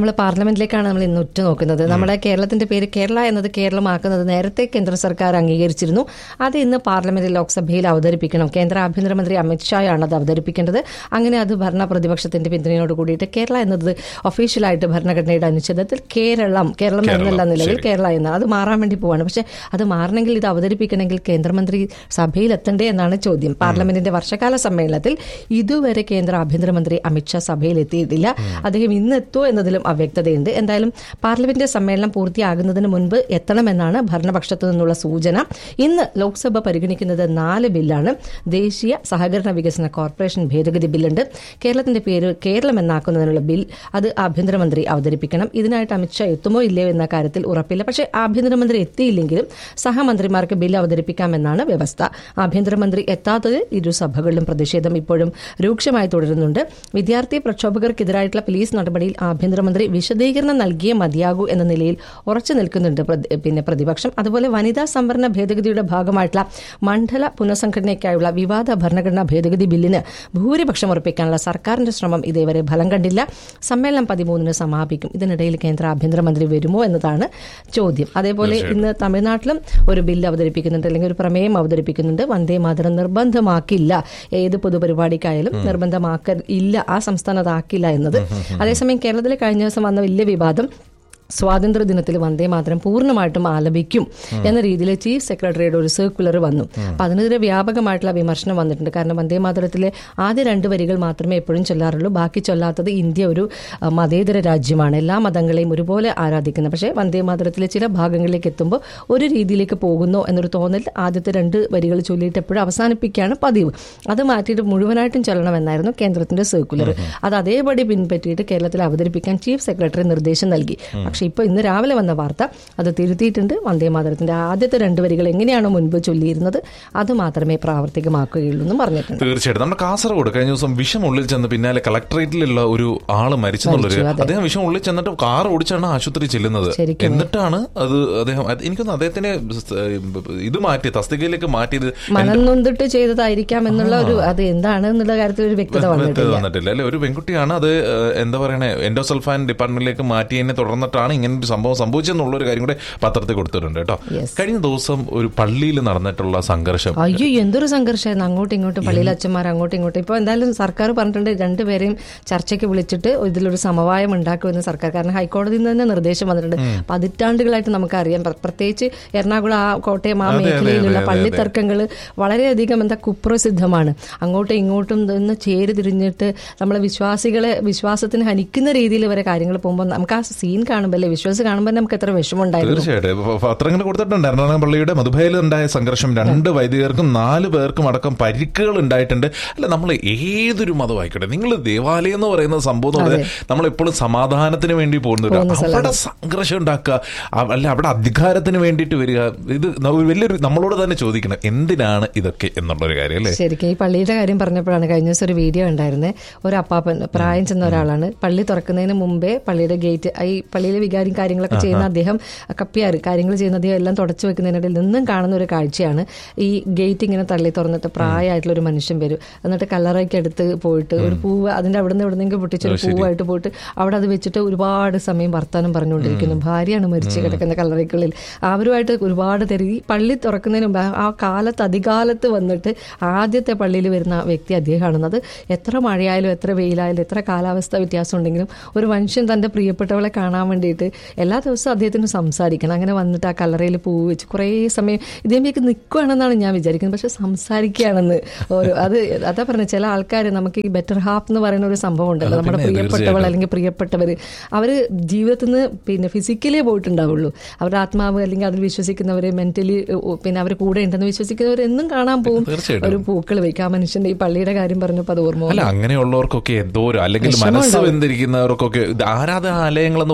പാർലമെന്റിലേക്കാണ് നമ്മൾ ഇന്ന് ഉറ്റുനോക്കുന്നത് നമ്മുടെ കേരളത്തിന്റെ പേര് കേരള എന്നത് കേരളമാക്കുന്നത് നേരത്തെ കേന്ദ്ര സർക്കാർ അംഗീകരിച്ചിരുന്നു അത് ഇന്ന് പാർലമെന്റിൽ ലോക്സഭയിൽ അവതരിപ്പിക്കണം കേന്ദ്ര ആഭ്യന്തരമന്ത്രി അമിത്ഷായാണ് അത് അവതരിപ്പിക്കേണ്ടത് അങ്ങനെ അത് ഭരണ പ്രതിപക്ഷത്തിന്റെ പിന്തുണയോട് കൂടിയിട്ട് കേരള എന്നത് ഒഫീഷ്യലായിട്ട് ഭരണഘടനയുടെ അനുച്ഛേദത്തിൽ കേരളം കേരളം എന്നല്ല നിലവിൽ കേരള എന്ന് അത് മാറാൻ വേണ്ടി പോവാണ് പക്ഷെ അത് മാറണമെങ്കിൽ ഇത് അവതരിപ്പിക്കണമെങ്കിൽ കേന്ദ്രമന്ത്രി സഭയിൽ എത്തണ്ടേ എന്നാണ് ചോദ്യം പാർലമെന്റിന്റെ വർഷകാല സമ്മേളനത്തിൽ ഇതുവരെ കേന്ദ്ര ആഭ്യന്തരമന്ത്രി അമിത്ഷാ സഭയിൽ എത്തിയിട്ടില്ല അദ്ദേഹം ഇന്ന് എത്തുമോ എന്നതിലും അവ്യക്തതയുണ്ട് എന്തായാലും പാർലമെന്റ് സമ്മേളനം പൂർത്തിയാകുന്നതിന് മുൻപ് എത്തണമെന്നാണ് ഭരണപക്ഷത്തു നിന്നുള്ള സൂചന ഇന്ന് ലോക്സഭ പരിഗണിക്കുന്നത് നാല് ബില്ലാണ് ദേശീയ സഹകരണ വികസന കോർപ്പറേഷൻ ഭേദഗതി ബില്ലുണ്ട് കേരളത്തിന്റെ പേര് കേരളം എന്നാക്കുന്നതിനുള്ള ബിൽ അത് ആഭ്യന്തരമന്ത്രി അവതരിപ്പിക്കണം ഇതിനായിട്ട് അമിത്ഷാ എത്തുമോ ഇല്ലയോ എന്ന കാര്യത്തിൽ ഉറപ്പില്ല പക്ഷേ ആഭ്യന്തരമന്ത്രി എത്തിയില്ലെങ്കിലും സഹമന്ത്രിമാർക്ക് ബിൽ അവതരിപ്പിക്കാമെന്നാണ് വ്യവസ്ഥ ആഭ്യന്തരമന്ത്രി എത്താത്തത് ഇരു സഭകളിലും പ്രതിഷേധം ഇപ്പോഴും രൂക്ഷമായി തുടരുന്നുണ്ട് വിദ്യാർത്ഥി പ്രക്ഷോഭകർക്കെതിരായിട്ടുള്ള പോലീസ് നടപടിയിൽ ആഭ്യന്തരമന്ത്രി വിശദീകരണം നൽകിയേ മതിയാകൂ എന്ന നിലയിൽ ഉറച്ചു നിൽക്കുന്നുണ്ട് പ്രതി- പിന്നെ പ്രതിപക്ഷം അതുപോലെ വനിതാ സംവരണ ഭേദഗതിയുടെ ഭാഗമായിട്ടുള്ള മണ്ഡല പുനഃസംഘടനയ്ക്കായുള്ള വിവാദ ഭരണഘടനാ ഭേദഗതി ബില്ലിന് ഭൂരിപക്ഷം ഉറപ്പിക്കാനുള്ള സർക്കാരിന്റെ ശ്രമം ഇതേവരെ ഫലം കണ്ടില്ല സമ്മേളനം പതിമൂന്നിന് സമാപിക്കും ഇതിനിടയിൽ കേന്ദ്ര ആഭ്യന്തരമന്ത്രി വരുമോ എന്നതാണ് ചോദ്യം അതേപോലെ ഇന്ന് തമിഴ്നാട്ടിലും ഒരു ബില്ല് അവതരിപ്പിക്കുന്നുണ്ട് അല്ലെങ്കിൽ ഒരു പ്രമേയം അവതരിപ്പിക്കുന്നുണ്ട് വന്ദേ മാതരം നിർബന്ധമാക്കില്ല ഏത് പൊതുപരിപാടിക്കായാലും നിർബന്ധമാക്ക ഇല്ല ആ സംസ്ഥാനം അതാക്കില്ല എന്നത് അതേസമയം കേരളത്തിൽ കഴിഞ്ഞ ദിവസം വന്ന വലിയ വിവാദം സ്വാതന്ത്ര്യ ദിനത്തിൽ വന്ദേ മാതരം പൂർണ്ണമായിട്ടും ആലപിക്കും എന്ന രീതിയിൽ ചീഫ് സെക്രട്ടറിയുടെ ഒരു സർക്കുലർ വന്നു അപ്പൊ അതിനെതിരെ വ്യാപകമായിട്ടുള്ള വിമർശനം വന്നിട്ടുണ്ട് കാരണം വന്ദേ മാതരത്തിലെ ആദ്യ രണ്ട് വരികൾ മാത്രമേ എപ്പോഴും ചൊല്ലാറുള്ളൂ ബാക്കി ചൊല്ലാത്തത് ഇന്ത്യ ഒരു അഹ്, മതേതര രാജ്യമാണ് എല്ലാ മതങ്ങളെയും ഒരുപോലെ ആരാധിക്കുന്നത് പക്ഷേ വന്ദേ മാതരത്തിലെ ചില ഭാഗങ്ങളിലേക്ക് എത്തുമ്പോൾ ഒരു രീതിയിലേക്ക് പോകുന്നു എന്നൊരു തോന്നൽ ആദ്യത്തെ രണ്ട് വരികൾ ചൊല്ലിയിട്ട് എപ്പോഴും അവസാനിപ്പിക്കുകയാണ് പതിവ് അത് മാറ്റിയിട്ട് മുഴുവനായിട്ടും ചൊല്ലണമെന്നായിരുന്നു കേന്ദ്രത്തിന്റെ സർക്കുലർ അത് അതേപടി പിൻപറ്റിയിട്ട് കേരളത്തിൽ അവതരിപ്പിക്കാൻ ചീഫ് സെക്രട്ടറി നിർദ്ദേശം നൽകി പക്ഷേ ഇപ്പോൾ ഇന്ന് രാവിലെ വന്ന വാർത്ത അത് തിരുത്തിയിട്ടുണ്ട് വന്ദേ മാതരത്തിന്റെ ആദ്യത്തെ രണ്ട് വരികൾ എങ്ങനെയാണോ മുൻപ് ചൊല്ലിയിരുന്നത് അത് മാത്രമേ പ്രാവർത്തികമാക്കുകയുള്ളൂ എന്നും പറഞ്ഞിട്ടുണ്ട് തീർച്ചയായിട്ടും നമ്മുടെ കാസർഗോഡ് കഴിഞ്ഞ ദിവസം വിഷം ഉള്ളിൽ ചെന്ന് പിന്നാലെ കളക്ടറേറ്റിലുള്ള ഒരു ആള് മരിച്ചെന്നുള്ളൊരു മരിച്ചു, അതെ. അദ്ദേഹം വിഷം ഉള്ളിൽ ചെന്നിട്ട് കാർ ഓടിച്ചാണ് ആശുപത്രി ചെല്ലുന്നത് ശരിക്കും. എന്നിട്ടാണ് അത് അദ്ദേഹം അത് എനിക്കൊന്ന് അദ്ദേഹത്തിന് ഇത് മാറ്റി തസ്തികയിലേക്ക് മാറ്റിയത് മനം നൊന്തിട്ട് ചെയ്തതായിരിക്കാം എന്നുള്ള ഒരു അത് എന്താണ് എന്നുള്ള കാര്യത്തിൽ ഒരു വ്യക്തത വ്യക്തത വന്നിട്ടില്ല വന്നിട്ടില്ല അല്ലെ ഒരു പെൺകുട്ടിയാണ് അത് ഏഹ്, എന്താ പറയണേ എൻഡോസൾഫാൻ ഡിപ്പാർട്ട്മെന്റിലേക്ക് മാറ്റിയതിനെ തുടർന്നിട്ടാണ് ഇങ്ങനെ ഒരു സംഭവം സംഭവിച്ചെന്നുള്ള ഒരു കാര്യം കൂടെ പത്രത്തിൽ കൊടുത്തിട്ടുണ്ട് കേട്ടോ Yes. കഴിഞ്ഞ ദിവസം ഒരു പള്ളിയിൽ നടന്നിട്ടുള്ള സംഘർഷം അയ്യോ എന്തൊരു സംഘർഷമായിരുന്നു അങ്ങോട്ടും ഇങ്ങോട്ടും പള്ളിയിലെ അച്ഛന്മാർ അങ്ങോട്ടും ഇങ്ങോട്ടും ഇപ്പൊ എന്തായാലും സർക്കാർ പറഞ്ഞിട്ടുണ്ട് രണ്ടുപേരെയും ചർച്ചയ്ക്ക് വിളിച്ചിട്ട് ഇതിലൊരു സമവായം ഉണ്ടാക്കുമെന്ന് സർക്കാർ കാരണം ഹൈക്കോടതിയിൽ നിന്ന് തന്നെ നിർദ്ദേശം വന്നിട്ടുണ്ട് പതിറ്റാണ്ടുകളായിട്ട് നമുക്കറിയാം പ്ര- പ്രത്യേകിച്ച് എറണാകുളം ആ കോട്ടയം ആ അതെ, അതെ, മേഖലയിലുള്ള അതെ, പള്ളി അതെ. തർക്കങ്ങൾ വളരെയധികം എന്താ കുപ്രസിദ്ധമാണ് അങ്ങോട്ടും ഇങ്ങോട്ടും നിന്ന് ചേരി തിരിഞ്ഞിട്ട് നമ്മളെ വിശ്വാസികളെ വിശ്വാസത്തിന് ഹനിക്കുന്ന രീതിയിൽ വരെ കാര്യങ്ങൾ പോകുമ്പോൾ നമുക്ക് ആ സീൻ കാണുമ്പോൾ അല്ലെ വിശ്വാസം കാണുമ്പോൾ നമുക്ക് എത്ര വിഷമമുണ്ടായിരുന്നു തീർച്ചയായിട്ടും ഇപ്പൊ പത്രങ്ങൾ കൊടുത്തിട്ടുണ്ട് എറണാകുളം പള്ളിയുടെ മധുബയിൽ ഉണ്ടായ സംഘർഷം രണ്ട് വൈദികർക്കും നാല് പേർക്കും അടക്കം പരിക്കുകൾ ഉണ്ടായിട്ടുണ്ട് അല്ല നമ്മൾ ഏതൊരു മതമായിക്കോട്ടെ നിങ്ങൾ ദേവാലയം എന്ന് പറയുന്ന സംഭവം എന്ന് പറഞ്ഞാൽ നമ്മൾ എപ്പോഴും സമാധാനത്തിന് വേണ്ടി പോകുന്നില്ല പോകുന്ന സ്ഥലമാണ്. അവിടെ സംഘർഷം ഉണ്ടാക്കുക അ- അല്ല അവിടെ അധികാരത്തിന് വേണ്ടിയിട്ട് വരിക ഇത് ന- വലിയൊരു നമ്മളോട് തന്നെ ചോദിക്കണം എന്തിനാണ് ഇതൊക്കെ എന്നുള്ളൊരു കാര്യം അല്ലേ ശരിക്കും ഈ പള്ളിയുടെ കാര്യം പറഞ്ഞപ്പോഴാണ് കഴിഞ്ഞ ദിവസം ഒരു വീഡിയോ ഉണ്ടായിരുന്നത് ഒരു അപ്പാപ്പൻ പ്രായം ചെന്ന ഒരാളാണ് പള്ളി തുറക്കുന്നതിന് മുമ്പേ പള്ളിയുടെ ഗേറ്റ് ഈ പള്ളിയിലെ വികാരിയും കാര്യങ്ങളൊക്കെ ചെയ്യുന്ന അദ്ദേഹം കപ്പിയാറ് കാര്യങ്ങൾ ചെയ്യുന്ന അദ്ദേഹം എല്ലാം തുടച്ചു വെക്കുന്നതിനിടയിൽ നിന്നും കാണുന്ന ഒരു കാഴ്ചയാണ് ഈ ഗേറ്റ് ഇങ്ങനെ തള്ളി തുറന്നിട്ട് പ്രായമായിട്ടുള്ള ഒരു മനുഷ്യൻ വരും എന്നിട്ട് കല്ലറയ്ക്ക് അടുത്ത് പോയിട്ട് ഒരു പൂവ് അതിന്റെ അവിടെ നിന്ന് എവിടെ നിന്നെങ്കിലും പൊട്ടിച്ചൊരു പൂവായിട്ട് പോയിട്ട് അവിടെ അത് വെച്ചിട്ട് ഒരുപാട് സമയം വർത്താനം പറഞ്ഞുകൊണ്ടിരിക്കുന്നു ഭാര്യയാണ് മരിച്ചു കിടക്കുന്ന കല്ലറയ്ക്കുള്ളിൽ അവരുമായിട്ട് ഒരുപാട് തിരകി പള്ളി തുറക്കുന്നതിന് മുമ്പ് ആ- ആ കാലത്ത് അധികാലത്ത് വന്നിട്ട് ആദ്യത്തെ പള്ളിയിൽ വരുന്ന വ്യക്തി അദ്ദേഹമാണെന്നത് എത്ര മഴയായാലും എത്ര വെയിലായാലും എത്ര കാലാവസ്ഥ വ്യത്യാസം ഉണ്ടെങ്കിലും ഒരു മനുഷ്യൻ തന്റെ പ്രിയപ്പെട്ടവളെ കാണാൻ വേണ്ടിയിട്ട് എല്ലാ ദിവസവും അദ്ദേഹത്തിന് സംസാരിക്കണം അങ്ങനെ വന്നിട്ട് ആ കല്ലറയിൽ പൂവ് വെച്ച് കുറേ സമയം ഇതേമേക്ക് നിൽക്കുകയാണെന്നാണ് ഞാൻ വിചാരിക്കുന്നത് പക്ഷെ സംസാരിക്കുകയാണെന്ന് ഓരോ അത് അതാ പറഞ്ഞ ചില ആൾക്കാർ നമുക്ക് ഈ ബെറ്റർ ഹാഫ് എന്ന് പറയുന്ന ഒരു സംഭവം ഉണ്ടല്ലോ അത് നമ്മുടെ പിന്നെ പ്രിയപ്പെട്ടവൾ തീർച്ചയായിട്ടും. അല്ലെങ്കിൽ പ്രിയപ്പെട്ടവർ അവർ ജീവിതത്തിൽ നിന്ന് പിന്നെ ഫിസിക്കലേ പോയിട്ടുണ്ടാവുള്ളൂ അവരുടെ ആത്മാവ് അല്ലെങ്കിൽ അതിൽ വിശ്വസിക്കുന്നവർ മെന്റലി പിന്നെ അവർ കൂടെ ഉണ്ടെന്ന് വിശ്വസിക്കുന്നവർ എന്നും കാണാൻ പോകും തീർച്ചയായിട്ടും. ഒരു പൂക്കൾ വെക്കാം ആ മനുഷ്യന്റെ ഈ പള്ളിയുടെ കാര്യം പറഞ്ഞപ്പോൾ അത് ഓർമ്മ അല്ല വന്നു. അങ്ങനെയുള്ളവർക്കൊക്കെ എന്തോ ഒരു അല്ലെങ്കിൽ വിഷമം മനസ്സ് ഉണ്ടാവും. വെന്തിരിക്കുന്നവർക്കൊക്കെ ഇത് ആരാധനാലയങ്ങൾ എന്ന് പറയുന്നത്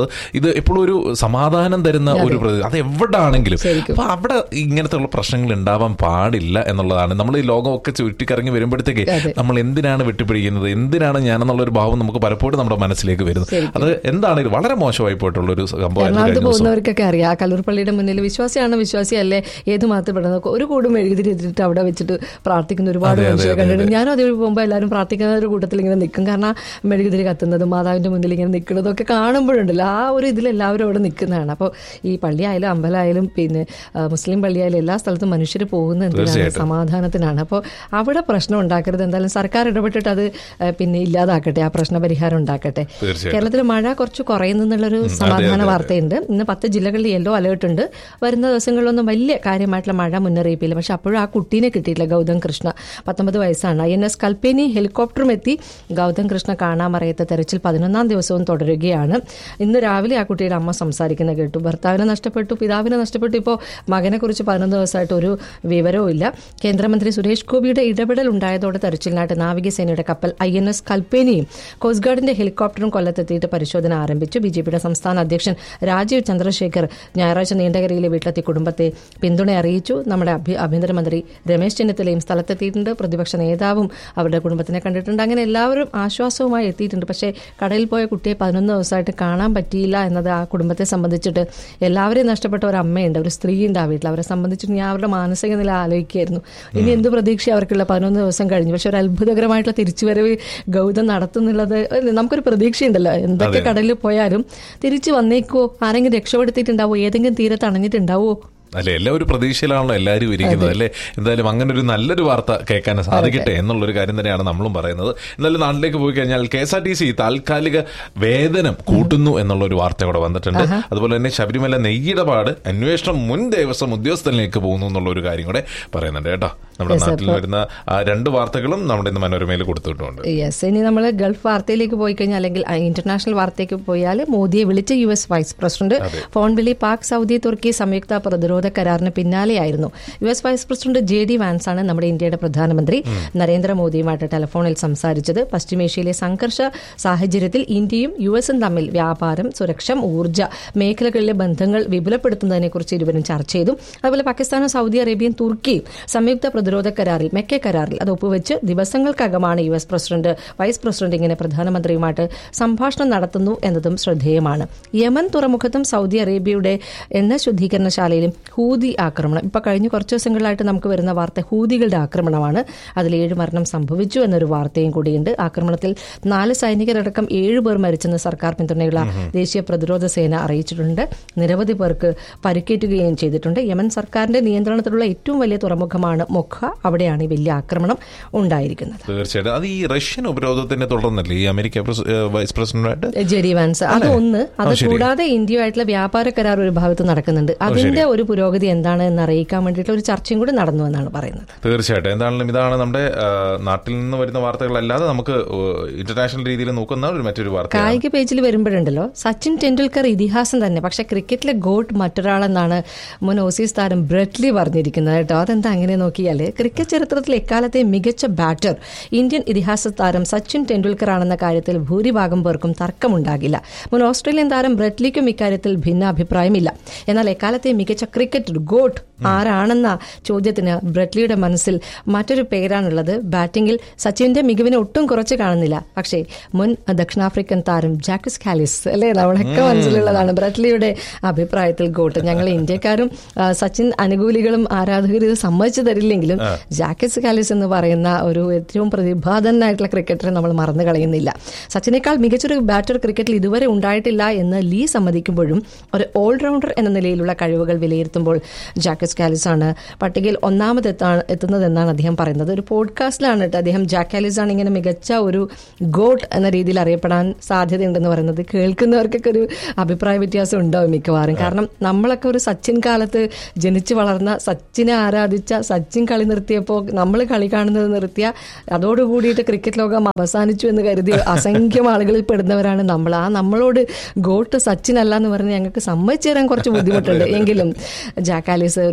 ഇത് എപ്പോഴും ഒരു സമാധാനം തരുന്ന ഒരു പ്രതി അത് എവിടാണെങ്കിലും ശരിക്കും. അപ്പൊ അവിടെ ഇങ്ങനത്തെ ഉള്ള പ്രശ്നങ്ങൾ ഉണ്ടാവാൻ പാടില്ല എന്നുള്ളതാണ് നമ്മൾ ഈ ലോകമൊക്കെ ചുറ്റിക്കറങ്ങി വരുമ്പോഴത്തേക്ക് അതെ. നമ്മൾ എന്തിനാണ് വെട്ടിപ്പിടിക്കുന്നത് എന്തിനാണ് ഞാനെന്നുള്ള ഒരു ഭാവം നമുക്ക് പലപ്പോഴും നമ്മുടെ മനസ്സിലേക്ക് വരുന്നത് ശരിക്കും. അത് എന്താണെങ്കിലും വളരെ മോശമായി പോയിട്ടുള്ള ഒരു സംഭവമായിരുന്നു എറണാകുളത്ത് കഴിഞ്ഞ ദിവസം പോകുന്നവർക്കൊക്കെ അറിയാം ആ കല്ലൂർ പള്ളിയുടെ മുന്നിൽ വിശ്വാസിയാണ് വിശ്വാസിയല്ലേ ഏത് മതത്തിൽ പെടുന്നത് ഒരു കൂടും എഴുതിയിട്ട് അവിടെ വെച്ചിട്ട് പ്രാർത്ഥിക്കുന്ന ഒരുപാട് അതെ, അതെ, മനുഷ്യരെ അതെ, കണ്ടിട്ടുണ്ട് ഞാനും അതേ പോകുമ്പോൾ എല്ലാവരും പ്രാർത്ഥിക്കുന്ന ഒരു കൂട്ടത്തിൽ ഇങ്ങനെ നിൽക്കും കാരണം മെഴുകുതിരി കത്തുന്നതും മാതാവിന്റെ മുന്നിൽ ഇങ്ങനെ നിൽക്കുന്നതും ഒക്കെ കാണുമ്പോഴുണ്ടല്ലോ ആ ഒരു ഇതിൽ എല്ലാവരും അവിടെ നിൽക്കുന്നതാണ് അപ്പോൾ ഈ പള്ളിയായാലും അമ്പലമായാലും പിന്നെ ആ, മുസ്ലിം പള്ളിയായാലും എല്ലാ സ്ഥലത്തും മനുഷ്യർ പോകുന്ന എന്തിനാണ് തീർച്ചയായിട്ടും. സമാധാനത്തിനാണ് അപ്പോൾ അവിടെ പ്രശ്നം ഉണ്ടാക്കരുത് എന്തായാലും സർക്കാർ ഇടപെട്ടിട്ട് അത് ആ, പിന്നെ ഇല്ലാതാക്കട്ടെ ആ പ്രശ്ന പരിഹാരം ഉണ്ടാക്കട്ടെ തീർച്ചയായിട്ടും. കേരളത്തിൽ മഴ കുറച്ച് കുറയുന്നുള്ളൊരു സമാധാന അതെ. വാർത്തയുണ്ട് ഇന്ന് പത്ത് ജില്ലകളിൽ യെല്ലോ അലേർട്ട് ഉണ്ട് വരുന്ന ദിവസങ്ങളിലൊന്നും വലിയ കാര്യമായിട്ടുള്ള മഴ മുന്നറിയിപ്പില്ല പക്ഷെ അപ്പോഴും ആ കുട്ടീനെ കിട്ടിയിട്ടില്ല ഗൗതം കൃഷ്ണ പത്തൊമ്പത് വയസ്സാണ് ഐ എൻ എസ് കൽപ്പേനി ഹെലികോപ്റ്ററും എത്തി ഗൗതം കൃഷ്ണ കാണാമറയത്തെ തെരച്ചിൽ പതിനൊന്നാം ദിവസവും തുടരുകയാണ് ഇന്ന് രാവിലെ ആ കുട്ടിയുടെ അമ്മ സംസാരിക്കുന്നത് കേട്ടു ഭർത്താവിനെ നഷ്ടപ്പെട്ടു പിതാവിനെ നഷ്ടപ്പെട്ടു ഇപ്പോൾ മകനെ കുറിച്ച് പതിനൊന്ന് ദിവസമായിട്ട് ഒരു വിവരവും ഇല്ല കേന്ദ്രമന്ത്രി സുരേഷ് ഗോപിയുടെ ഇടപെടൽ ഉണ്ടായതോടെ തെരച്ചിലിനായിട്ട് നാവികസേനയുടെ കപ്പൽ ഐ എൻ എസ് കൽപ്പേനിയും കോസ്റ്റ് ഗാർഡിന്റെ ഹെലികോപ്റ്ററും കൊല്ലത്തെത്തിയിട്ട് പരിശോധന ആരംഭിച്ചു ബി ജെ പിയുടെ സംസ്ഥാന അധ്യക്ഷൻ രാജീവ് ചന്ദ്രശേഖർ ഞായറാഴ്ച നീണ്ടകരയിലെ വീട്ടിലെത്തി കുടുംബത്തെ പിന്തുണ അറിയിച്ചു നമ്മുടെ അഭ്യ- ആഭ്യന്തരമന്ത്രി രമേശ് ചെന്നിത്തലയും സ്ഥലത്തെത്തിയിട്ടുണ്ട് പ്രതിപക്ഷ നേതാവും അവരുടെ കുടുംബത്തിനെ കണ്ടിട്ടുണ്ട് അങ്ങനെ എല്ലാവരും ആശ്വാസവുമായി എത്തിയിട്ടുണ്ട് പക്ഷേ കടയിൽ പോയ കുട്ടിയെ പതിനൊന്ന് ദിവസമായിട്ട് കാണാൻ പറ്റിയില്ല എന്നത് ആ കുടുംബത്തെ സംബന്ധിച്ചിട്ട് എല്ലാവരെയും നഷ്ടപ്പെട്ട ഒരു അമ്മയുണ്ട് ഒരു സ്ത്രീയുണ്ട് ആ വീട്ടിൽ അവരെ സംബന്ധിച്ചിട്ട് ഞാൻ അവരുടെ മാനസിക നില ആലോചിക്കുകയായിരുന്നു ഇനി എന്ത് പ്രതീക്ഷ അവർക്കുള്ള പതിനൊന്ന് ദിവസം കഴിഞ്ഞു പക്ഷെ ഒരു അത്ഭുതകരമായിട്ടുള്ള തിരിച്ചുവരവ് ഗൗതം നടത്തുന്നുള്ളത് അല്ലേ, നമുക്കൊരു പ്രതീക്ഷയുണ്ടല്ലോ എന്തൊക്കെ കടലിൽ പോയാലും തിരിച്ചു വന്നേക്കോ ആരെങ്കിലും രക്ഷപ്പെടുത്തിയിട്ടുണ്ടാവോ ഏതെങ്കിലും തീരത്ത് അണഞ്ഞിട്ടുണ്ടാവോ അല്ലെ എല്ലാ ഒരു പ്രതീക്ഷയിലാണല്ലോ എല്ലാവരും ഇരിക്കുന്നത് അല്ലേ എന്തായാലും അങ്ങനെ ഒരു നല്ലൊരു വാർത്ത കേൾക്കാൻ സാധിക്കട്ടെ എന്നുള്ളൊരു കാര്യം തന്നെയാണ് നമ്മളും പറയുന്നത് എന്നാലും നാട്ടിലേക്ക് പോയി കഴിഞ്ഞാൽ K S R T C താൽക്കാലിക വേതനം കൂട്ടുന്നു എന്നുള്ള ഒരു വാർത്ത കൂടെ വന്നിട്ടുണ്ട് അതുപോലെ തന്നെ ശബരിമല നെയ്യിടപാട് അന്വേഷണം മുൻ ദേവസ്വം ഉദ്യോഗസ്ഥനിലേക്ക് പോകുന്നു എന്നുള്ള ഒരു കാര്യം കൂടെ പറയുന്നുണ്ട് കേട്ടോ നമ്മുടെ Yes, നാട്ടിൽ വരുന്ന ആ രണ്ട് വാർത്തകളും നമ്മുടെ ഇന്ന് മനോരമയിൽ കൊടുത്തിട്ടുണ്ട് യെസ് ഇനി നമ്മൾ ഗൾഫ് വാർത്തയിലേക്ക് പോയി കഴിഞ്ഞാൽ അല്ലെങ്കിൽ ഇന്റർനാഷണൽ വാർത്തയ്ക്ക് പോയാൽ മോദിയെ വിളിച്ച U S vice president phone വിളി പാക് സൗദി തുർക്കി സംയുക്ത പ്രതിരോധ കരാറിന് പിന്നാലെയായിരുന്നു U S vice president J D Vance ആണ് നമ്മുടെ ഇന്ത്യയുടെ പ്രധാനമന്ത്രി നരേന്ദ്രമോദിയുമായിട്ട് ടെലിഫോണിൽ സംസാരിച്ചത് പശ്ചിമേഷ്യയിലെ സംഘർഷ സാഹചര്യത്തിൽ ഇന്ത്യയും യു എസും തമ്മിൽ വ്യാപാരം സുരക്ഷ ഊർജ്ജ മേഖലകളിലെ ബന്ധങ്ങൾ വിപുലപ്പെടുത്തുന്നതിനെക്കുറിച്ച് ഇരുവരും ചർച്ച ചെയ്തു അതുപോലെ പാകിസ്ഥാനും സൗദി അറേബ്യയും തുർക്കിയും സംയുക്ത പ്രതിരോധ കരാറിൽ മെക്കെ കരാറിൽ അത് ഒപ്പുവെച്ച് ദിവസങ്ങൾക്കകമാണ് U S president vice president ഇങ്ങനെ പ്രധാനമന്ത്രിയുമായിട്ട് സംഭാഷണം നടത്തുന്നു എന്നതും ശ്രദ്ധേയമാണ് യമൻ തുറമുഖത്തും സൗദി അറേബ്യയുടെ എണ്ണ ശുദ്ധീകരണശാലയിലും ഹൂതി ആക്രമണം ഇപ്പൊ കഴിഞ്ഞ കുറച്ച് ദിവസങ്ങളിലായിട്ട് നമുക്ക് വരുന്ന വാർത്ത ഹൂതികളുടെ ആക്രമണമാണ് അതിൽ ഏഴ് മരണം സംഭവിച്ചു എന്നൊരു വാർത്തയും കൂടിയുണ്ട് ആക്രമണത്തിൽ നാല് സൈനികരടക്കം ഏഴ് പേർ മരിച്ചെന്ന് സർക്കാർ പിന്തുണയുള്ള ദേശീയ പ്രതിരോധ സേന അറിയിച്ചിട്ടുണ്ട് നിരവധി പേർക്ക് പരിക്കേറ്റുകയും ചെയ്തിട്ടുണ്ട് യമൻ സർക്കാരിന്റെ നിയന്ത്രണത്തിലുള്ള ഏറ്റവും വലിയ തുറമുഖമാണ് മൊഖ അവിടെയാണ് ഈ വലിയ ആക്രമണം ഉണ്ടായിരിക്കുന്നത് തീർച്ചയായിട്ടും അത് ഈ റഷ്യൻ ഉപരോധത്തിനെ തുടർന്നല്ലേ ഈ അമേരിക്ക പ്രസ്- ഏഹ് വൈസ് പ്രസിഡന്റായിട്ട് ജെറി വാൻസ് അത് ഒന്ന് അത് ശരി. കൂടാതെ ഇന്ത്യയുമായിട്ടുള്ള വ്യാപാര കരാർ ഒരു ഭാഗത്ത് നടക്കുന്നുണ്ട് അതിന്റെ ഒരു പുരോഗതി എന്താണ് എന്ന് അറിയിക്കാൻ വേണ്ടിയിട്ട് ഒരു ചർച്ചയും കൂടി നടന്നു എന്നാണ് പറയുന്നത് തീർച്ചയായിട്ടും എന്താണെങ്കിലും ഇതാണ് നമ്മുടെ ആ, നാട്ടിൽ നിന്ന് വരുന്ന വാർത്തകളല്ലാതെ നമുക്ക് ഇന്റർനാഷണൽ രീതിയിൽ നോക്കുന്ന ഒരു മറ്റൊരു വാർത്ത കായിക പേജിൽ വരുമ്പോഴുണ്ടല്ലോ സച്ചിൻ ടെണ്ടുൽക്കർ ഇതിഹാസം തന്നെ പക്ഷെ ക്രിക്കറ്റിലെ ഗോട്ട് മറ്റൊരാളെന്നാണ് മുൻ ഓസീസ് താരം ബ്രെറ്റ്ലി പറഞ്ഞിരിക്കുന്നത് കേട്ടോ അതെന്താ അങ്ങനെ നോക്കിയാൽ ക്രിക്കറ്റ് ചരിത്രത്തിൽ എക്കാലത്തെ മികച്ച ബാറ്റർ ഇന്ത്യൻ ഇതിഹാസ താരം സച്ചിൻ ടെണ്ടുൽക്കർ ആണെന്ന കാര്യത്തിൽ ഭൂരിഭാഗം പേർക്കും തർക്കമുണ്ടാകില്ല മുൻ ഓസ്ട്രേലിയൻ താരം ബ്രെറ്റ്ലിക്കും ഇക്കാര്യത്തിൽ ഭിന്നാഭിപ്രായമില്ല എന്നാൽ എക്കാലത്തെ മികച്ച ക്രിക്കറ്റ് ഗോട്ട് ആരാണെന്ന ചോദ്യത്തിന് ബ്രെറ്റ്ലിയുടെ മനസ്സിൽ മറ്റൊരു പേരാണുള്ളത് ബാറ്റിംഗിൽ സച്ചിന്റെ മികവിനെ ഒട്ടും കുറച്ച് കാണുന്നില്ല പക്ഷേ മുൻ ദക്ഷിണാഫ്രിക്കൻ താരം ജാക്കിസ് കാലിസ് അല്ലേ നമ്മളൊക്കെ മനസ്സിലുള്ളതാണ് ബ്രെറ്റ്ലിയുടെ അഭിപ്രായത്തിൽ ഗോട്ട് ഞങ്ങൾ ഇന്ത്യക്കാരും ആ, സച്ചിൻ അനുകൂലികളും ആരാധകരും ഇത് സമ്മതിച്ചു തരില്ലെങ്കിലും ജാക്കിസ് കാലിസ് എന്ന് പറയുന്ന ഒരു ഏറ്റവും പ്രതിഭാതനായിട്ടുള്ള ക്രിക്കറ്ററെ നമ്മൾ മറന്നു കളയുന്നില്ല സച്ചിനേക്കാൾ മികച്ചൊരു ബാറ്റർ ക്രിക്കറ്റിൽ ഇതുവരെ ഉണ്ടായിട്ടില്ല എന്ന് ലീ സമ്മതിക്കുമ്പോഴും ഒരു ഓൾറൗണ്ടർ എന്ന നിലയിലുള്ള കഴിവുകൾ വിലയിരുത്തുമ്പോൾ ജാക്കസ് കാലിസ് ആണ് പട്ടികയിൽ ഒന്നാമതെത്താണ് എത്തുന്നതെന്നാണ് അദ്ദേഹം പറയുന്നത് ഒരു പോഡ്കാസ്റ്റിലാണ് കേട്ടോ അദ്ദേഹം ജാക്കാലിസ് ആണ് ഇങ്ങനെ മികച്ച ഒരു ഗോട്ട് എന്ന രീതിയിൽ അറിയപ്പെടാൻ സാധ്യതയുണ്ടെന്ന് പറയുന്നത് കേൾക്കുന്നവർക്കൊക്കെ ഒരു അഭിപ്രായ വ്യത്യാസം ഉണ്ടാവും മിക്കവാറും കാരണം നമ്മളൊക്കെ ഒരു സച്ചിൻ കാലത്ത് ജനിച്ചു വളർന്ന സച്ചിനെ ആരാധിച്ച സച്ചിൻ കളി നിർത്തിയപ്പോൾ നമ്മൾ കളി കാണുന്നത് നിർത്തിയ അതോടുകൂടിയിട്ട് ക്രിക്കറ്റ് ലോകം അവസാനിച്ചു എന്ന് കരുതി അസംഖ്യം ആളുകളിൽ പെടുന്നവരാണ് നമ്മൾ ആ നമ്മളോട് ഗോട്ട് സച്ചിൻ അല്ല എന്ന് പറഞ്ഞ് ഞങ്ങൾക്ക് സമ്മതിച്ചു തരാൻ കുറച്ച് ബുദ്ധിമുട്ടുണ്ട് എങ്കിലും ജാക്കാലിസ് ഒരു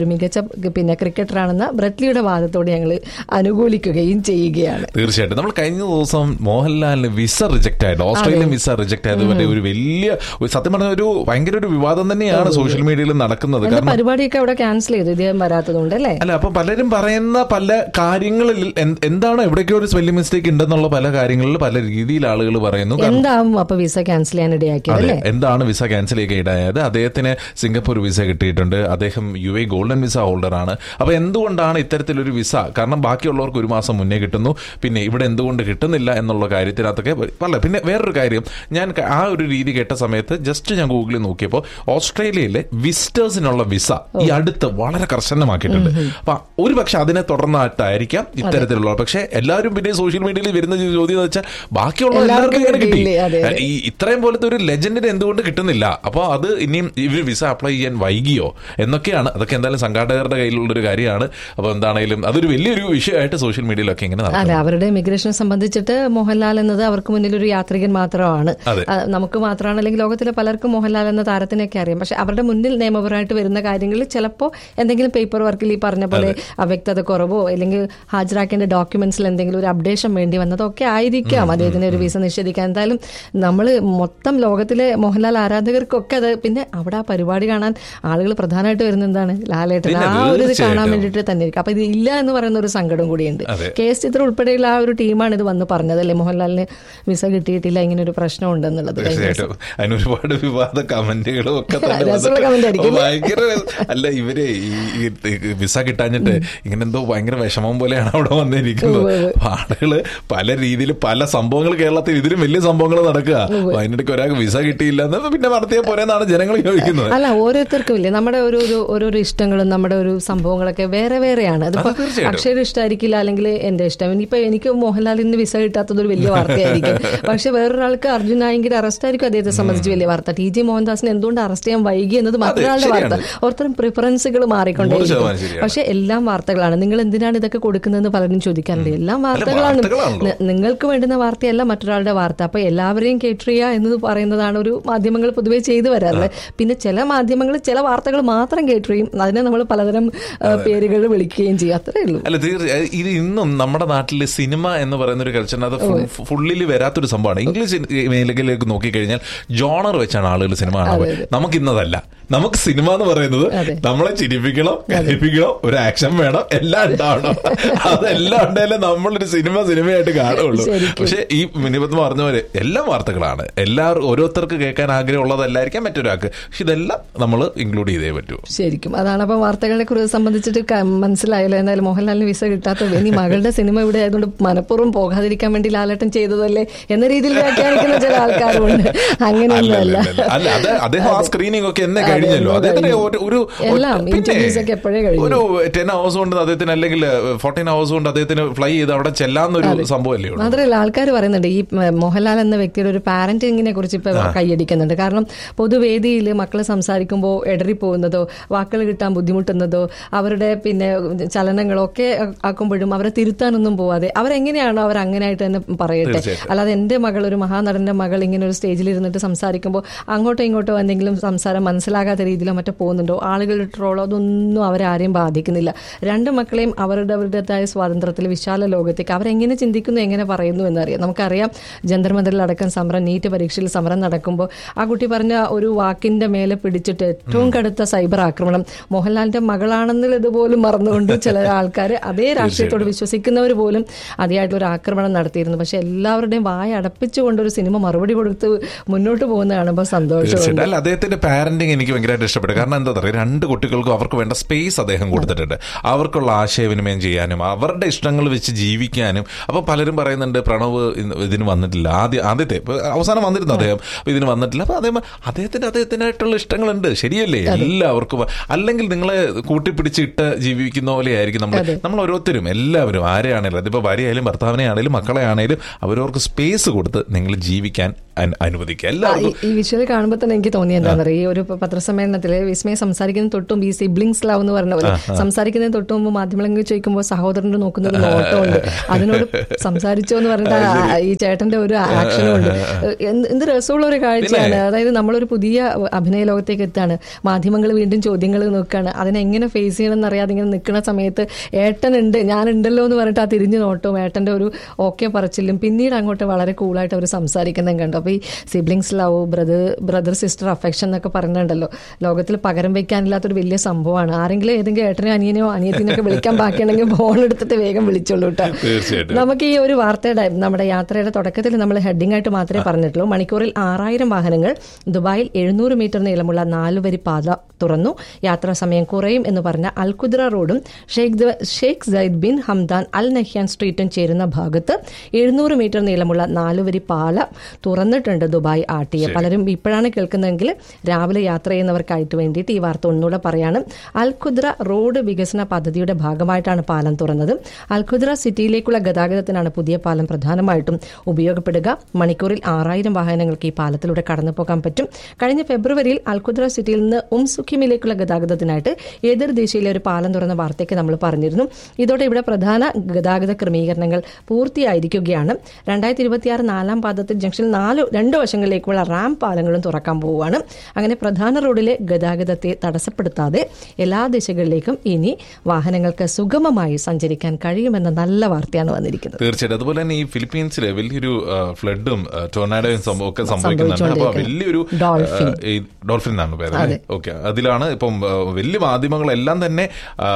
ഒരു മികച്ച പിന്നെ ക്രിക്കറ്ററാണെന്ന ബ്രറ്റ്ലിയുടെ വാദത്തോട് ഞങ്ങൾ അനുകൂലിക്കുകയും ചെയ്യുകയാണ് തീർച്ചയായിട്ടും നമ്മൾ കഴിഞ്ഞ ദിവസം മോഹൻലാലിന് വിസ റിജക്ട് ആയിട്ട് ഓസ്ട്രേലിയൻ വിസ റിജക്ട് ആയത് വരെ ഒരു വലിയ ഒരു സത്യം പറഞ്ഞ ഒരു ഭയങ്കര ഒരു വിവാദം തന്നെയാണ് സോഷ്യൽ മീഡിയയിൽ നടക്കുന്നത് എന്റെ കാരണം പരിപാടിയൊക്കെ അവിടെ ക്യാൻസൽ ചെയ്തു ഇദ്ദേഹം വരാത്തതുകൊണ്ട് അല്ലേ അല്ല അപ്പൊ പലരും പറയുന്ന പല കാര്യങ്ങളിൽ എന്ത്- എന്താണ് എവിടേക്കോ ഒരു സ്പെല്ലിംഗ് മിസ്റ്റേക്ക് ഉണ്ടെന്നുള്ള പല കാര്യങ്ങളിൽ പല രീതിയിൽ ആളുകൾ പറയുന്നു കാരണം എന്താവും അപ്പൊ വിസ ക്യാൻസൽ ചെയ്യാൻ ഇടയാക്കിയത് അതെ അല്ലേ എന്താണ് വിസ ക്യാൻസൽ ചെയ്യുക ഇടായത് അദ്ദേഹത്തിന് സിംഗപ്പൂർ വിസ കിട്ടിയിട്ടുണ്ട് അദ്ദേഹം U A golden visa holder ആണ് അപ്പൊ എന്തുകൊണ്ടാണ് ഇത്തരത്തിലൊരു വിസ കാരണം ബാക്കിയുള്ളവർക്ക് ഒരു മാസം മുന്നേ കിട്ടുന്നു പിന്നെ ഇവിടെ എന്തുകൊണ്ട് കിട്ടുന്നില്ല എന്നുള്ള കാര്യത്തിനകത്തൊക്കെ പല പിന്നെ വേറൊരു കാര്യം ഞാൻ ക- ആ ഒരു രീതി കേട്ട സമയത്ത് ജസ്റ്റ് ഞാൻ ഗൂഗിളിൽ നോക്കിയപ്പോൾ ഓസ്ട്രേലിയയിലെ വിസിറ്റേഴ്സിനുള്ള വിസ ഈ അടുത്ത് വളരെ കർശനമാക്കിയിട്ടുണ്ട് അപ്പൊ ഒരു പക്ഷെ അതിനെ തുടർന്നായിട്ടായിരിക്കാം ഇത്തരത്തിലുള്ള പക്ഷെ എല്ലാവരും പിന്നെ സോഷ്യൽ മീഡിയയിൽ വരുന്ന ചോദ്യം എന്ന് വെച്ചാൽ ബാക്കിയുള്ള എല്ലാവർക്കും എല്ലാവർക്കും ഇങ്ങനെ കിട്ടി കിട്ടിയില്ലേ? അതെ, അതെ. ഈ ഇത്രയും പോലത്തെ ഒരു ലെജൻഡിന് എന്തുകൊണ്ട് കിട്ടുന്നില്ല അപ്പോൾ അത് ഇനിയും ഇവർ വിസ അപ്ലൈ ചെയ്യാൻ വൈകിയോ എന്നൊക്കെയാണ് അതൊക്കെ എന്തായാലും സംഘാടകരുടെ കയ്യിലുള്ള ഒരു കാര്യമാണ് അപ്പോൾ എന്താണെങ്കിലും അതൊരു വലിയൊരു വിഷയമായിട്ട് സോഷ്യൽ മീഡിയയിലൊക്കെ ഇങ്ങനെ നടക്കും അതെ അവരുടെ ഇമിഗ്രേഷനെ സംബന്ധിച്ചിട്ട് മോഹൻലാൽ എന്നത് അവർക്ക് മുന്നിൽ ഒരു യാത്രികൻ മാത്രമാണ് അതെ. ആ, നമുക്ക് മാത്രമാണ് അല്ലെങ്കിൽ ലോകത്തിലെ പലർക്കും മോഹൻലാൽ എന്ന താരത്തിനൊക്കെ അറിയാം പക്ഷെ അവരുടെ മുന്നിൽ നിയമപരമായിട്ട് വരുന്ന കാര്യങ്ങളിൽ ചിലപ്പോൾ എന്തെങ്കിലും പേപ്പർ വർക്കിൽ ഈ പറഞ്ഞ പോലെ അവ്യക്തത കുറവോ അല്ലെങ്കിൽ ഹാജരാക്കേണ്ട ഡോക്യുമെന്റ്സിൽ എന്തെങ്കിലും ഒരു അപ്ഡേഷൻ വേണ്ടി വന്നതൊക്കെ ആയിരിക്കാം അദ്ദേഹത്തിന് ഒരു വിസ നിഷേധിക്കാൻ എന്തായാലും നമ്മൾ മൊത്തം ലോകത്തിലെ മോഹൻലാൽ ആരാധകർക്കൊക്കെ അത് പിന്നെ അവിടെ ആ പരിപാടി കാണാൻ ആളുകൾ പ്രധാനമായിട്ട് വരുന്ന എന്താണ് ലാലേട്ടൻ പിന്നെ ആ ഒരു ഇത് കാണാൻ തീർച്ചയായിട്ടും. വേണ്ടിയിട്ട് തന്നെ ഇരിക്കും അപ്പൊ ഇത് ഇല്ല എന്ന് പറയുന്ന ഒരു സങ്കടം കൂടിയുണ്ട് അതെ. കെ എസ് ചിത്ര ഉൾപ്പെടെയുള്ള ആ ഒരു ടീമാണ് ഇത് വന്ന് പറഞ്ഞതല്ലേ മോഹൻലാലിന് വിസ കിട്ടിയിട്ടില്ല ഇങ്ങനെ ഒരു പ്രശ്നം ഉണ്ടെന്നുള്ളത് തീർച്ചയായിട്ടും അതിന് ഒരുപാട് വിവാദ കമന്റുകളും ഒക്കെ തന്നെ രസമുള്ള വന്നിട്ട് comment ആയിരിക്കും. ഭയങ്കര അല്ല ഇവര് ഈ ഈ വിസ കിട്ടാഞ്ഞിട്ട് ഇങ്ങനെ എന്തോ ഭയങ്കര വിഷമം പോലെയാണ് അവിടെ വന്നിരിക്കുന്നത് ഉവ്വ് ഉവ്വ്. അപ്പൊ ആളുകള് പല രീതിയിൽ പല സംഭവങ്ങൾ കേരളത്തിൽ ഇതിലും വലിയ സംഭവങ്ങൾ നടക്കുക അപ്പൊ അതിനിടയ്ക്ക് ഒരാൾക്ക് വിസ കിട്ടിയില്ല എന്ന് പിന്നെ നടത്തിയ പോരെന്നാണ് ജനങ്ങൾ ചോദിക്കുന്നത് അല്ല ഓരോരുത്തർക്കും ഇല്ലേ നമ്മുടെ ഒരു ഒരു ഓരോരോ ഇഷ്ടങ്ങളും നമ്മുടെ ഒരു സംഭവങ്ങളൊക്കെ വേറെ വേറെയാണ് അതിപ്പോ അത് തീർച്ചയായിട്ടും. അക്ഷയുടെ ഇഷ്ടമായിരിക്കില്ല അല്ലെങ്കിൽ എന്റെ ഇഷ്ടം ഇനിയിപ്പോ എനിക്ക് മോഹൻലാലിന് വിസ കിട്ടാത്തത് ഒരു വലിയ വാർത്തയായിരിക്കും പക്ഷെ വേറൊരാൾക്ക് അർജുൻ നായകിന്റെ അറസ്റ്റ് ആയിരിക്കും അദ്ദേഹത്തെ സംബന്ധിച്ച് വലിയ വാർത്ത ടി ജി മോഹൻദാസിനെ എന്തുകൊണ്ട് അറസ്റ്റ് ചെയ്യാൻ വൈകി എന്നത് മറ്റൊരാളുടെ വാർത്ത ശരിയാണ്. ഓരോരുത്തരും പ്രിഫറൻസുകൾ നൂറ് മാറിക്കൊണ്ടേയിരിക്കും ശതമാനം ശരിയാണ്. പക്ഷെ എല്ലാം വാർത്തകളാണ് നിങ്ങൾ എന്തിനാണ് ഇതൊക്കെ കൊടുക്കുന്നതെന്ന് പലരും ചോദിക്കാറുണ്ട് എല്ലാം വാർത്തകളാണ് വാർത്തകളാണല്ലോ. ന- നിങ്ങൾക്ക് വേണ്ടുന്ന വാർത്തയല്ല മറ്റൊരാളുടെ വാർത്ത അപ്പൊ എല്ലാവരെയും കേറ്റർ ചെയ്യുക എന്ന് പറയുന്നതാണ് ഒരു മാധ്യമങ്ങൾ പൊതുവേ ചെയ്തു വരാറുള്ളത് പിന്നെ ചില മാധ്യമങ്ങൾ ചില വാർത്തകൾ മാത്രം കേറ്റർ ചെയ്യും അതിനെ നമ്മൾ പലതരം പേരുകൾ വിളിക്കുകയും ചെയ്യും അത്രേ ഉള്ളൂ അല്ല തീർച്ചയായും ഇത് ഇന്നും നമ്മുടെ നാട്ടിലെ സിനിമ എന്ന് പറയുന്ന ഒരു കൾച്ചറിന് അത് ഫുള്ളിൽ വരാത്തൊരു സംഭവമാണ് ഇംഗ്ലീഷ് മേഖലയിലേക്ക് നോക്കിക്കഴിഞ്ഞാൽ ജോണർ വെച്ചാണ് ആളുകൾ സിനിമ കാണുന്നത് നമുക്ക് ഇന്നതല്ല നമുക്ക് സിനിമ എന്ന് പറയുന്നത് അതെ. നമ്മളെ ചിരിപ്പിക്കണം കരയിപ്പിക്കണം ഒരു ആക്ഷൻ വേണം എല്ലാം ഉണ്ടാവണം അതെല്ലാം ഉണ്ടെങ്കിലേ നമ്മളൊരു സിനിമ സിനിമയായിട്ട് കാണുള്ളൂ ശരിക്കും. പക്ഷെ ഈ മിനിപത്ത് പറഞ്ഞ പോലെ എല്ലാം വാർത്തകളാണ് എല്ലാവരും ഓരോരുത്തർക്ക് കേൾക്കാൻ ആഗ്രഹമുള്ളതല്ലായിരിക്കാം മറ്റൊരാൾക്ക് പക്ഷെ ഇതെല്ലാം നമ്മൾ ഇൻക്ലൂഡ് ചെയ്തേ പറ്റൂ ശരിക്കും അതാണ് അപ്പൊ വാർത്തകളെ കുറിച്ച് സംബന്ധിച്ചിട്ട് ക- മനസ്സിലായല്ലോ എന്തായാലും മോഹൻലാലിന് വിസ കിട്ടാത്തത് ഇനി മകളുടെ സിനിമ ഇവിടെ ആയതുകൊണ്ട് മനഃപൂർവ്വം പോകാതിരിക്കാൻ വേണ്ടി ലാലേട്ടൻ ചെയ്തതല്ലേ എന്ന രീതിയിൽ വ്യാഖ്യാനിക്കുന്ന ചില ആൾക്കാരുമുണ്ട് അങ്ങനെയൊന്നും അല്ല അല്ല അല്ല അത് അദ്ദേഹം ആ സ്ക്രീനിങ് ഒക്കെ എന്നെ അതെ, കഴിഞ്ഞല്ലോ എന്തോ അദ്ദേഹത്തിന് കഴിഞ്ഞു. ഒരു- ഒരു എല്ലാം, പിന്നെ interviews ഒക്കെ എപ്പോഴേ കഴിഞ്ഞു. ഒരു ടെൻ ഹവേഴ്സ് കൊണ്ട് അദ്ദേഹത്തിന് അല്ലെങ്കിൽ ഫോർട്ടീൻ ഹവേഴ്സ് കൊണ്ട് അദ്ദേഹത്തിന് ഫ്ലൈ ചെയ്ത് അവിടെ ചെല്ലാന്നൊരു സംഭവമല്ലേ ഉള്ളൂ മാത്രമല്ല ആൾക്കാർ പറയുന്നുണ്ട് ഈ മ, മോഹൻലാൽ എന്ന വ്യക്തിയുടെ ഒരു പാരന്റിങ്ങിനെ കുറിച്ച് ഇപ്പൊ കൈയടിക്കുന്നുണ്ട് കാരണം പൊതുവേദിയിൽ മക്കൾ സംസാരിക്കുമ്പോൾ ഇടറി പോകുന്നതോ വാക്കുകൾ കിട്ടാൻ ബുദ്ധിമുട്ടുന്നതോ അവരുടെ പിന്നെ ചലനങ്ങളോ ഒക്കെ ആക്കുമ്പോഴും അവരെ തിരുത്താനൊന്നും പോവാതെ അവരെങ്ങനെയാണോ അവർ അങ്ങനെയായിട്ട് തന്നെ പറയട്ടെ തീർച്ചയായിട്ടും. അല്ലാതെ എന്റെ മകൾ ഒരു മഹാനടന്റെ മകൾ ഇങ്ങനെ ഒരു സ്റ്റേജിൽ ഇരുന്നിട്ട് സംസാരിക്കുമ്പോൾ അങ്ങോട്ടോ ഇങ്ങോട്ടോ എന്തെങ്കിലും സംസാരം മനസ്സിലാകാത്ത രീതിയിലോ മറ്റോ പോകുന്നുണ്ടോ ആളുകളുടെ ട്രോളോ അതൊന്നും അവരെ ആരെയും ബാധിക്കുന്നില്ല രണ്ട് മക്കളെയും അവരുടെ അവരുടേതായ സ്വാതന്ത്ര്യത്തിൽ വിശാല ലോകത്തേക്ക് അവരെങ്ങനെ ചിന്തിക്കുന്നു എങ്ങനെ പറയുന്നു എന്നറിയാം നമുക്കറിയാം ജന്തർമന്ദറിലടക്കം സമരം നീറ്റ് പരീക്ഷയിൽ സമരം നടക്കുമ്പോൾ ആ കുട്ടി പറഞ്ഞ ഒരു വാക്കിന്റെ മേലെ പിടിച്ചിട്ട് ഏറ്റവും കടുത്ത സൈബർ ആക്രമണം മോഹൻലാലിന്റെ മകളാണെന്നുള്ള ഇതുപോലും മറന്നുകൊണ്ട് ചില ആൾക്കാർ അതേ രാഷ്ട്രീയത്തോട് വിശ്വസിക്കുന്നവർ പോലും അതിയായിട്ടുള്ള ഒരു ആക്രമണം നടത്തിയിരുന്നു പക്ഷെ എല്ലാവരുടെയും വായ അടപ്പിച്ചുകൊണ്ട് ഒരു സിനിമ മറുപടി കൊടുത്ത് മുന്നോട്ട് പോകുന്ന കാണുമ്പോൾ സന്തോഷമുണ്ട് തീർച്ചയായിട്ടും അല്ല അദ്ദേഹത്തിന്റെ പാരന്റിങ് എനിക്ക് ഭയങ്കരമായിട്ട് ഇഷ്ടപ്പെട്ടു കാരണം എന്താ പറയുക രണ്ട് കുട്ടികൾക്കും അവർക്ക് വേണ്ട സ്പേസ് അദ്ദേഹം കൊടുത്തിട്ടുണ്ട് അവർക്കുള്ള ആശയവിനിമയം ചെയ്യാനും അവരുടെ ഇഷ്ടങ്ങൾ വെച്ച് ജീവിക്കാനും അപ്പൊ പലരും പറയുന്നുണ്ട് പ്രണവ് ഇന്ന് ഇതിന് വന്നിട്ടില്ല ആദ്യ ആദ്യത്തെ ഇപ്പൊ അവസാനം വന്നിരുന്നു അദ്ദേഹം അപ്പൊ ഇതിന് വന്നിട്ടില്ല അപ്പൊ അദ്ദേഹം അദ്ദേഹത്തിന് അദ്ദേഹത്തിനായിട്ടുള്ള ഇഷ്ടങ്ങളുണ്ട് ശരിയല്ലേ എല്ലാവർക്കും അല്ലെങ്കിൽ നിങ്ങളെ കൂട്ടിപ്പിടിച്ചിട്ട് ജീവിക്കുന്ന പോലെ ആയിരിക്കും നമ്മൾ നമ്മൾ ഓരോരുത്തരും എല്ലാവരും ആരെയാണേലും അതിപ്പോ ഭാര്യയായാലും ഭർത്താവിനെ ആണെങ്കിലും മക്കളെ ആണെങ്കിലും അവരവർക്ക് സ്പേസ് കൊടുത്ത് നിങ്ങൾ ജീവിക്കാൻ അനു- അനുവദിക്കുക ആ, എല്ലാവർക്കും ഈ- ഈ വിഷ്വൽ കാണുമ്പോൾ തന്നെ എനിക്ക് തോന്നി എന്താണെന്നറിയോ ഈ ഒരു പ- പത്രസമ്മേളനത്തില് വിസ്മയ സംസാരിക്കുന്ന തൊട്ടും ഈ സിബ്ലിങ്സ് ലവ് എന്ന് പറഞ്ഞ പോലെ സംസാരിക്കുന്നതിന് തൊട്ട് മുമ്പ് മാധ്യമങ്ങൾ ചോദിക്കുമ്പോൾ സഹോദരന്റെ നോക്കുന്ന ഒരു നോട്ടമുണ്ട് അതിനോട് സംസാരിച്ചോ എന്ന് പറഞ്ഞിട്ട് ആ- ആ- ഈ ചേട്ടന്റെ ഒരു ആക്ഷനും ഉണ്ട് എന്ത് എന്ത് രസമുള്ള ഒരു കാഴ്ചയാണ് അതായത് നമ്മളൊരു പുതിയ അഭിനയ ലോകത്തേക്ക് എത്താണ് മാധ്യമങ്ങൾ വീണ്ടും ചോദ്യങ്ങൾ നോക്കുകയാണ് അതിനെങ്ങനെ ഫേസ് ചെയ്യണം എന്നറിയാതെ ഇങ്ങനെ നിൽക്കുന്ന സമയത്ത് ഏട്ടനുണ്ട് ഞാനുണ്ടല്ലോ എന്ന് പറഞ്ഞിട്ട് ആ തിരിഞ്ഞു നോട്ടവും ഏട്ടൻ്റെ ഒരു ഓക്കെ പറച്ചിലും പിന്നീട് അങ്ങോട്ട് വളരെ കൂളായിട്ട് അവർ സംസാരിക്കുന്നതും കണ്ടു അപ്പോൾ ഈ siblings love brother brother sister affection എന്നൊക്കെ പറയുന്നുണ്ടല്ലോ ലോകത്തിൽ പകരം വെക്കാനില്ലാത്തൊരു വലിയ സംഭവമാണ് ആരെങ്കിലും ഏതെങ്കിലും ഏട്ടനോ അനിയനെയോ അനിയത്തിനൊക്കെ വിളിക്കാൻ ബാക്കിയുണ്ടെങ്കിൽ ഫോൺ എടുത്തിട്ട് വേഗം വിളിച്ചോളൂ കേട്ടോ തീർച്ചയായിട്ടും നമുക്ക് ഈ ഒരു വാർത്തയുടെ നമ്മുടെ യാത്രയുടെ തുടക്കത്തിൽ നമ്മൾ ഹെഡിംഗ് ആയിട്ട് മാത്രമേ പറഞ്ഞിട്ടുള്ളൂ മണിക്കൂറിൽ ആറായിരം വാഹനങ്ങൾ ദുബായിൽ എഴുന്നൂറ് മീറ്റർ നീളമുള്ള നാലുവരി പാത തുറന്നു യാത്രാ സമയം കുറയും എന്ന് പറഞ്ഞ അൽകുദ്ര റോഡും ഷെയ്ഖ് ദ- Sheikh Zayed bin Hamdan Al Nahyan സ്ട്രീറ്റും ചേരുന്ന ഭാഗത്ത് എഴുന്നൂറ് മീറ്റർ നീളമുള്ള നാലുവരി പാല തുറന്നിട്ടുണ്ട് ദുബായ് ആട്ടിയെ പലരും ഇപ്പോഴാണ് കേൾക്കുന്നതെങ്കിൽ രാവിലെ യാത്ര ചെയ്യുന്നവർക്കായിട്ട് വേണ്ടിയിട്ട് ഈ വാർത്ത ഒന്നുകൂടെ പറയാണ് അൽഖുദ്ര റോഡ് വികസന പദ്ധതിയുടെ ഭാഗമായിട്ടാണ് പാലം തുറന്നത് അൽഖുദ്ര സിറ്റിയിലേക്കുള്ള ഗതാഗതത്തിനാണ് പുതിയ പാലം പ്രധാനമായിട്ടും ഉപയോഗപ്പെടുക മണിക്കൂറിൽ ആറായിരം വാഹനങ്ങൾക്ക് ഈ പാലത്തിലൂടെ കടന്നു പോകാൻ പറ്റും കഴിഞ്ഞ ഫെബ്രുവരിയിൽ അൽഖുദ്ര സിറ്റിയിൽ നിന്ന് ഉംസുഖിമിലേക്കുള്ള ഗതാഗതത്തിനായിട്ട് എതിർ ദിശയിലെ ഒരു പാലം തുറന്ന വാർത്തയ്ക്ക് നമ്മൾ പറഞ്ഞിരുന്നു ഇതോടെ ഇവിടെ പ്രധാന ഗതാഗത ക്രമീകരണങ്ങൾ പൂർത്തിയായിരിക്കുകയാണ് രണ്ടായിരത്തി ഇരുപത്തിയാറ് നാലാം പാദത്തിൽ ജംഗ്ഷനിൽ നാല് രണ്ട് വശങ്ങളിലേക്കുള്ള റാം പാലങ്ങളും തുറക്കാൻ പോവുകയാണ് അങ്ങനെ പ്രധാന റോഡിലെ ഗതാഗതത്തെ തടസ്സപ്പെടുത്താതെ എല്ലാ ദിശകളിലേക്കും ഇനി വാഹനങ്ങൾക്ക് സുഗമമായി സഞ്ചരിക്കാൻ കഴിയുമെന്ന നല്ല വാർത്തയാണ് വന്നിരിക്കുന്നത് തീർച്ചയായിട്ടും അതുപോലെ തന്നെ ഈ ഫിലിപ്പീൻസിലെ വലിയൊരു ഫ്ലഡും ടൊർണാഡോയും സംഭവം ഒക്കെ സംഭവിക്കുന്നുണ്ട് അപ്പൊ വലിയൊരു ഡോൾഫിൻ. ആ, ഈ ഡോൾഫിൻ എന്നാണ് പേര് ഓക്കെ അതിലാണ് ഇപ്പം ആ, വലിയ മാധ്യമങ്ങളെല്ലാം തന്നെ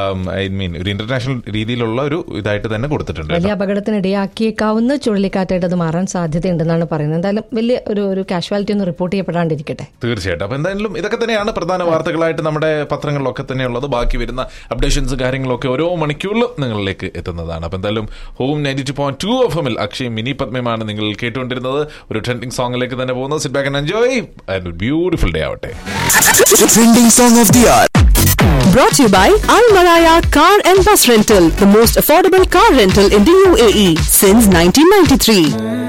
ഐ മീൻ ഒരു ഇന്റർനാഷണൽ രീതിയിലുള്ള ഒരു ഇതായിട്ട് തന്നെ കൊടുത്തിട്ടുണ്ട് വലിയ അപകടത്തിനിടയാക്കിയേക്കാവുന്ന ചുഴലിക്കാറ്റായിട്ട് അത് മാറാൻ സാധ്യതയുണ്ടെന്നാണ് പറയുന്നത് എന്തായാലും വലിയ ഒരു ഒരു കാഷ്വാലിറ്റി ഒന്നും റിപ്പോർട്ട് ചെയ്യപ്പെടാണ്ടിരിക്കട്ടെ തീർച്ചയായിട്ടും അപ്പൊ എന്തായാലും ഇതൊക്കെ തന്നെയാണ് പ്രധാന വാർത്തകളായിട്ട് നമ്മുടെ പത്രങ്ങളിലൊക്കെ തന്നെയുള്ളത് ബാക്കി വരുന്ന അപ്ഡേഷൻസ് കാര്യങ്ങളൊക്കെ ഓരോ മണിക്കൂറിലും നിങ്ങളിലേക്ക് എത്തുന്നതാണ് അപ്പൊ എന്തായാലും home ninety two point two F എമ്മിൽ അക്ഷയ് മിനി പത്മയുമാണ് നിങ്ങൾ കേട്ടുകൊണ്ടിരുന്നത് ഒരു ട്രെൻഡിങ് സോങ്ങിലേക്ക് തന്നെ പോകുന്നത് sit back and enjoy and beautiful day ആവട്ടെ Trending song of the hour. Brought to you by Al Maraya Car and Bus Rental, the most affordable car rental in the UAE since 1993.